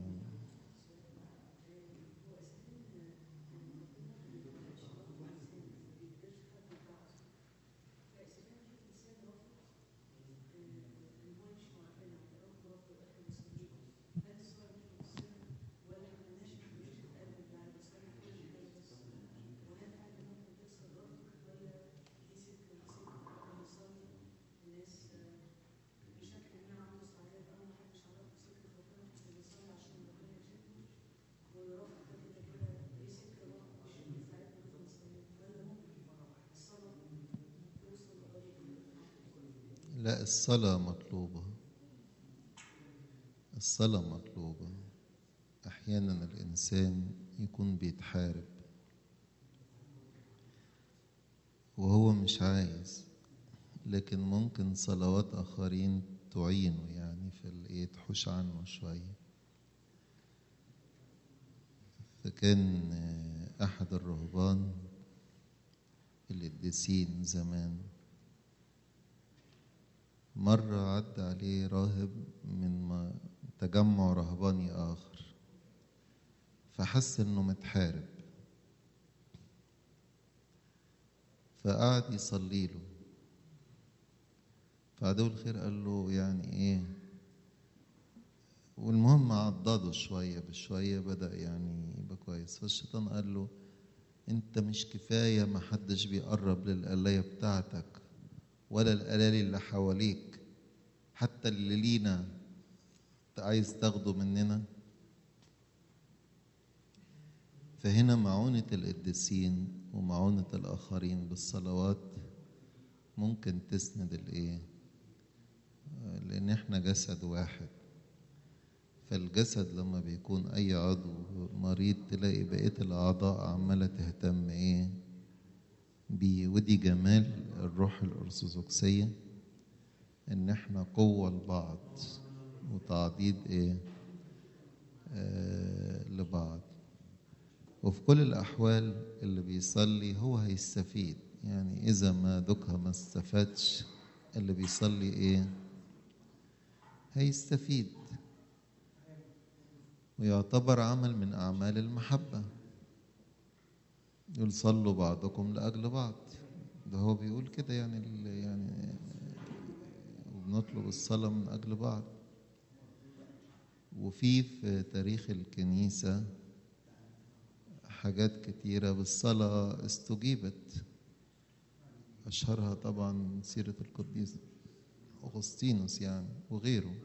لا الصلاة مطلوبة الصلاة مطلوبة أحيانا الإنسان يكون بيتحارب وهو مش عايز لكن ممكن صلوات آخرين تعينه يعني في الإيه تحوش عنه شوية فكان آه، أحد الرهبان القديسين زمان مرة عدى عليه راهب من ما- تجمع رهباني آخر فحس إنه متحارب فقعد يصلي له فعدو الخير قال له يعني إيه والمهم عضده شوية بشوية بدأ يعني يبقى كويس فالشيطان قال له انت مش كفاية ما حدش بيقرب للقلاية بتاعتك ولا القلالي اللي حواليك حتى اللي لينا انت عايز تاخده مننا فهنا معونة القديسين ومعونة الآخرين بالصلوات ممكن تسند الإيه؟ لأن إحنا جسد واحد فالجسد لما بيكون أي عضو مريض تلاقي بقية الأعضاء عمالة تهتم إيه؟ بيه ودي جمال الروح الأرثوذكسية إن إحنا قوة لبعض وتعضيد إيه؟ آه لبعض وفي كل الأحوال اللي بيصلي هو هيستفيد يعني إذا ما دوكها ما استفادش اللي بيصلي إيه هيستفيد ويعتبر عمل من أعمال المحبة يقول صلوا بعضكم لأجل بعض ده هو بيقول كده يعني يعني وبنطلب الصلاة من أجل بعض وفي في تاريخ الكنيسة حاجات كتيرة بالصلاة استجيبت أشهرها طبعا سيرة القديس أغسطينوس يعني وغيره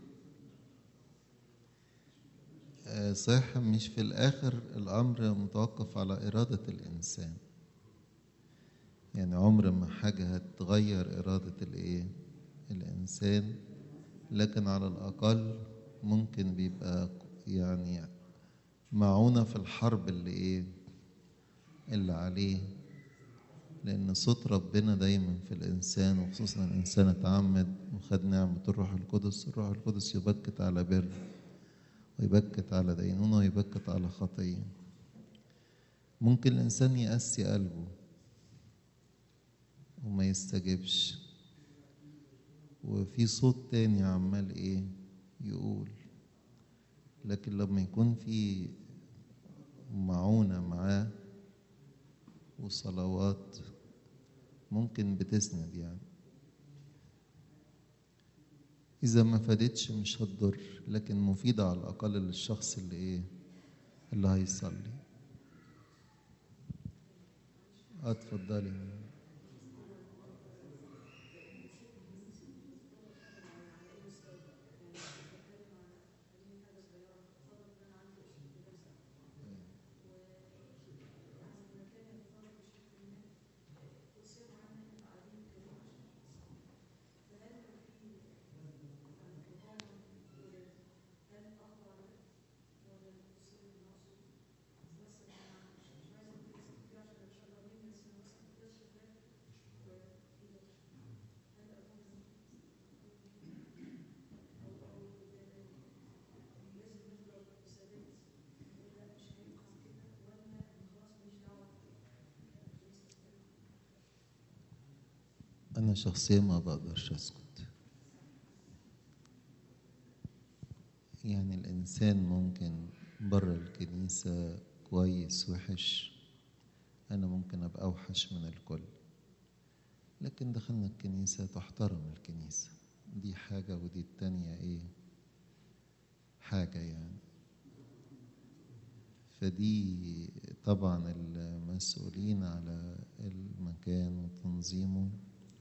صحيح مش في الآخر الأمر متوقف على إرادة الإنسان يعني عمر ما حاجة هتغير إرادة الإيه الإنسان لكن على الأقل ممكن بيبقى يعني معونة في الحرب اللي إيه اللي عليه لأن صوت ربنا دايما في الإنسان وخصوصا الإنسان اتعمد وخد نعمة الروح القدس الروح القدس يبكت على بر ويبكت على دينونة ويبكت على خطية ممكن الإنسان يقسي قلبه وما يستجبش وفي صوت تاني عمال إيه يقول لكن لما يكون في معونة معاه وصلوات ممكن بتسند يعني إذا ما فادتش مش هتضر لكن مفيدة على الأقل للشخص اللي إيه اللي هيصلي اتفضلي أنا شخصيا ما بقدرش أسكت يعني الإنسان ممكن بره الكنيسة كويس وحش أنا ممكن أبقى أوحش من الكل لكن دخلنا الكنيسة تحترم الكنيسة دي حاجة ودي التانية إيه حاجة يعني فدي طبعا المسؤولين على المكان وتنظيمه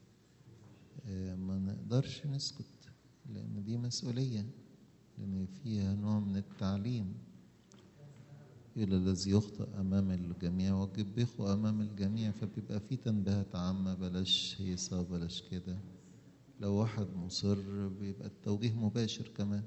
ما نقدرش نسكت لأن دي مسؤولية لأن فيها نوع من التعليم يقول الذي يخطئ أمام الجميع وجبخه أمام الجميع فبيبقى في تنبيهات عامة بلاش هيصة بلاش كده لو واحد مصر بيبقى التوجيه مباشر كمان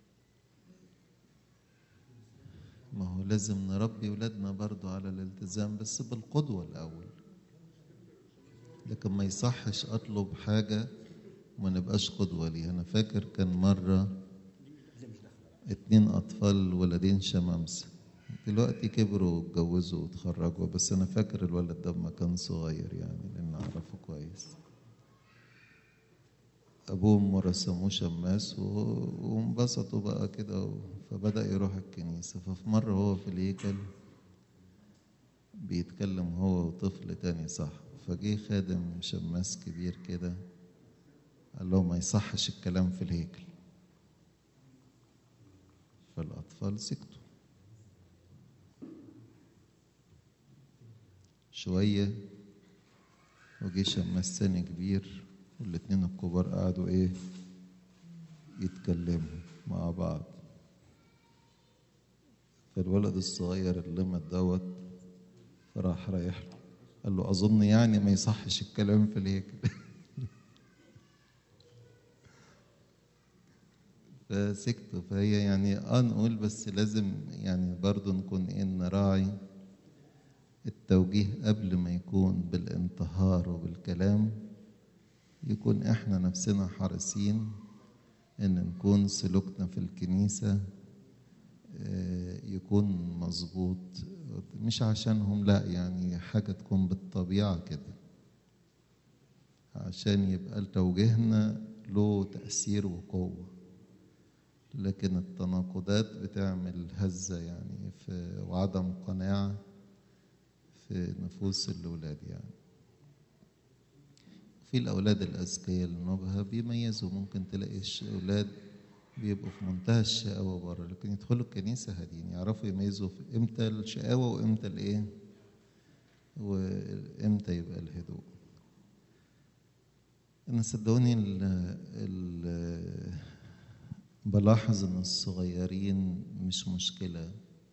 ما هو لازم نربي ولادنا برضو على الالتزام بس بالقدوة الأول لكن ما يصحش اطلب حاجه وما نبقاش قدوه ليها انا فاكر كان مره اتنين اطفال ولدين شمامسه دلوقتي كبروا واتجوزوا واتخرجوا بس انا فاكر الولد ده ما كان صغير يعني لان اعرفه كويس ابوهم رسموه شماس وانبسطوا بقى كده فبدا يروح الكنيسه ففي مره هو في الهيكل بيتكلم هو وطفل تاني صح فجه خادم شماس كبير كده قال له ما يصحش الكلام في الهيكل فالأطفال سكتوا شوية وجه شماس تاني كبير والاتنين الكبار قعدوا ايه يتكلموا مع بعض فالولد الصغير اللي مات دوت فراح رايح له قال له اظن يعني ما يصحش الكلام في الهيكل فسكتوا فهي يعني اه نقول بس لازم يعني برضو نكون ايه نراعي التوجيه قبل ما يكون بالانتهار وبالكلام يكون احنا نفسنا حريصين ان نكون سلوكنا في الكنيسة آه، يكون مظبوط مش عشانهم لا يعني حاجة تكون بالطبيعة كده عشان يبقى توجيهنا له تأثير وقوة لكن التناقضات بتعمل هزة يعني في وعدم قناعة في نفوس الأولاد يعني في الأولاد الأذكياء النبهة بيميزوا ممكن تلاقي الش- أولاد بيبقوا في منتهى الشقاوة بره لكن يدخلوا الكنيسة هادين يعرفوا يميزوا في إمتى الشقاوة وإمتى الإيه وإمتى يبقى الهدوء أنا صدقوني ال ال بلاحظ إن الصغيرين مش مشكلة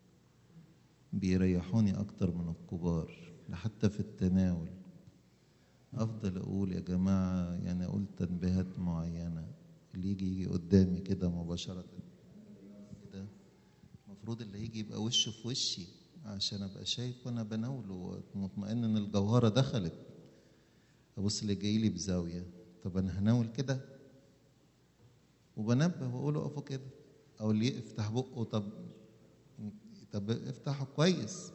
بيريحوني أكتر من الكبار حتى في التناول أفضل أقول يا جماعة يعني أقول تنبيهات معينة اللي يجي يجي قدامي كده مباشرة كده المفروض اللي يجي يبقى وشه في وشي عشان أبقى شايف وأنا بناوله مطمئن إن الجوهرة دخلت أبص اللي جاي لي بزاوية طب أنا هناول كده وبنبه وأقول له اقفوا كده أو اللي يفتح بقه طب طب افتحه كويس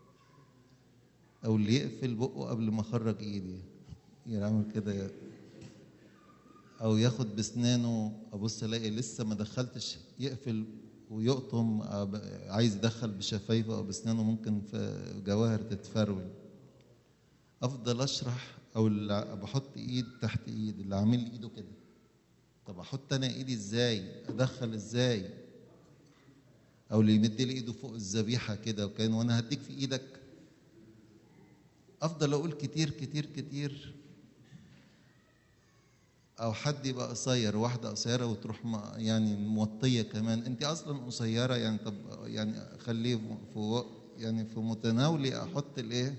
او اللي يقفل بقه قبل ما اخرج ايدي يعمل كده او ياخد بسنانه ابص الاقي لسه ما دخلتش يقفل ويقطم أب- عايز يدخل بشفايفه او بسنانه ممكن في جواهر تتفرول افضل اشرح او اللي بحط ايد تحت ايد اللي عامل لي ايده كده طب احط انا ايدي ازاي ادخل ازاي او اللي يمد لي ايده فوق الذبيحه كده وكان وانا هديك في ايدك افضل اقول كتير كتير كتير او حد يبقى قصير واحده قصيره وتروح م- يعني موطيه كمان انت اصلا قصيره يعني طب يعني خليه في و- يعني في متناولي احط الايه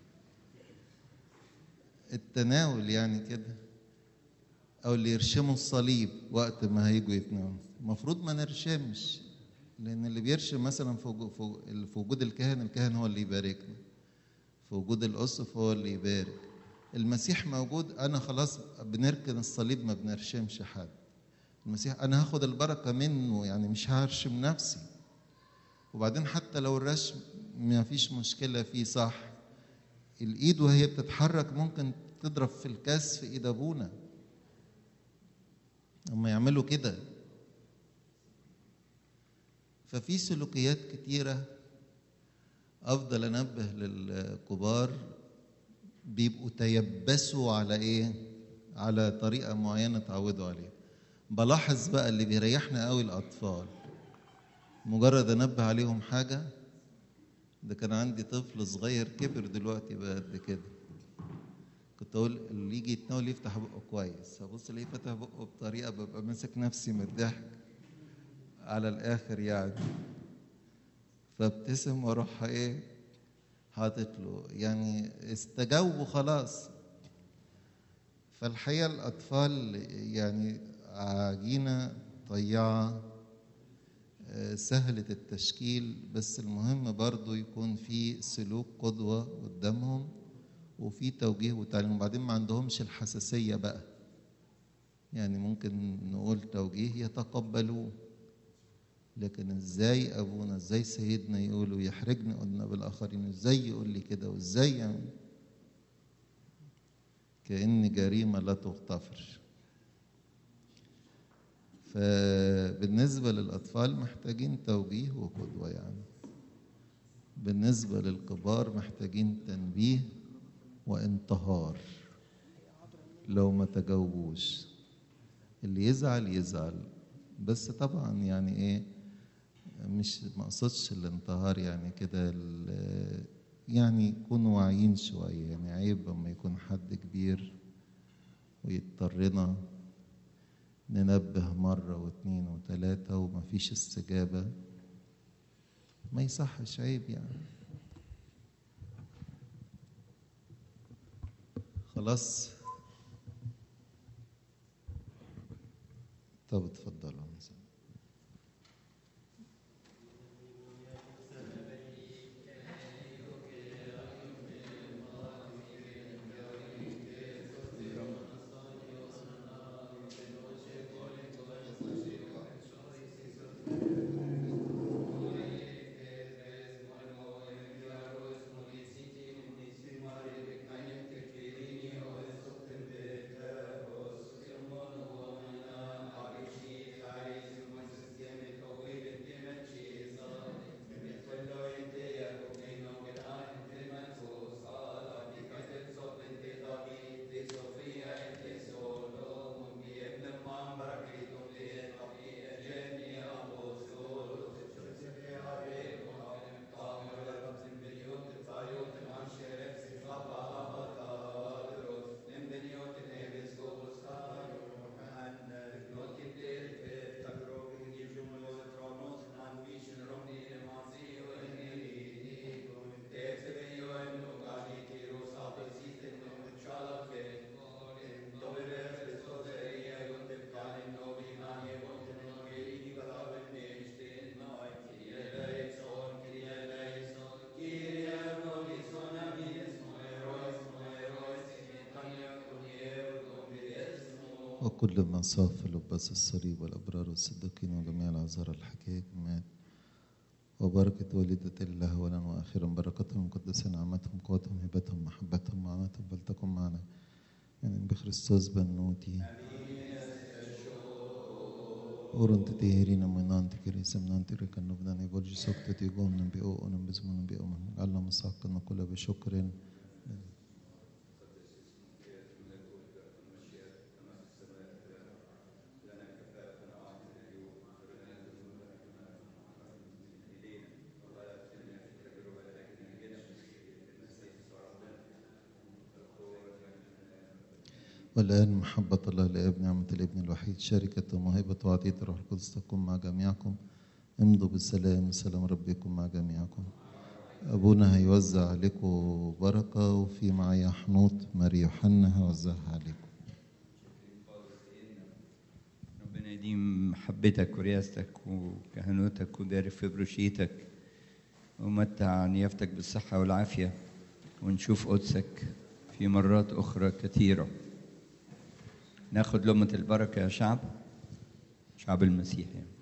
التناول يعني كده او اللي يرشموا الصليب وقت ما هيجوا يتناولوا المفروض ما نرشمش لان اللي بيرشم مثلا في وجو- في في وجود الكاهن الكاهن هو اللي يباركنا في وجود الاسقف هو اللي يبارك المسيح موجود انا خلاص بنركن الصليب ما بنرشمش حد المسيح انا هاخد البركه منه يعني مش هرشم نفسي وبعدين حتى لو الرشم ما فيش مشكله فيه صح الايد وهي بتتحرك ممكن تضرب في الكاس في ايد ابونا هم يعملوا كده ففي سلوكيات كتيرة أفضل أنبه للكبار بيبقوا تيبسوا على إيه؟ على طريقة معينة اتعودوا عليها بلاحظ بقى اللي بيريحنا قوي الأطفال مجرد أنبه عليهم حاجة ده كان عندي طفل صغير كبر دلوقتي بقى قد كده كنت اقول اللي يجي يتناول يفتح بقه كويس ابص الاقيه فتح بقه بطريقه ببقى ماسك نفسي من الضحك على الاخر يعني فابتسم واروح ايه حاطط له يعني استجاوبوا خلاص فالحقيقه الاطفال يعني عجينه طيعه آه، سهلة التشكيل بس المهم برضو يكون في سلوك قدوة قدامهم وفي توجيه وتعليم وبعدين ما عندهمش الحساسية بقى يعني ممكن نقول توجيه يتقبلوه لكن ازاي ابونا ازاي سيدنا يقولوا يحرجني قلنا بالاخرين ازاي يقول لي كده وازاي يعني كأن جريمة لا تغتفر فبالنسبة للأطفال محتاجين توجيه وقدوة يعني بالنسبة للكبار محتاجين تنبيه وانتهار لو ما تجاوبوش اللي يزعل يزعل بس طبعا يعني ايه مش ما اقصدش الانتهار يعني كده ال- يعني يكونوا واعيين شويه يعني عيب اما يكون حد كبير ويضطرنا ننبه مرة واتنين وتلاتة ومفيش استجابة ما يصحش عيب يعني خلاص طب اتفضلوا وكل من صاف لباس الصليب والأبرار والصديقين وجميع العذارى الحكيمات وبركة والدة الله أولا وآخرا بركتهم قدس نعمتهم قوتهم هبتهم محبتهم معونتهم فلتكن معنا يعني بخريستوس بنوتي Oron te teherina moinanti kirisa منانti ريكا نبدان يبرج سكتة يقوم نبيئو ونبزمون نبيئو من الله مساق نقول بشكر والآن محبة الله لابن نعمة الابن الوحيد شركة وموهبة وعطية الروح القدس تكون مع جميعكم امضوا بالسلام سلام ربي يكون مع جميعكم أبونا هيوزع عليكم بركة وفي معايا حنوط ماري يوحنا هوزعها عليكم ربنا يديم محبتك ورياستك وكهنوتك وداري في بروشيتك ومتع نيافتك بالصحة والعافية ونشوف قدسك في مرات أخرى كثيرة ناخد لمة البركة يا شعب شعب المسيح يعني.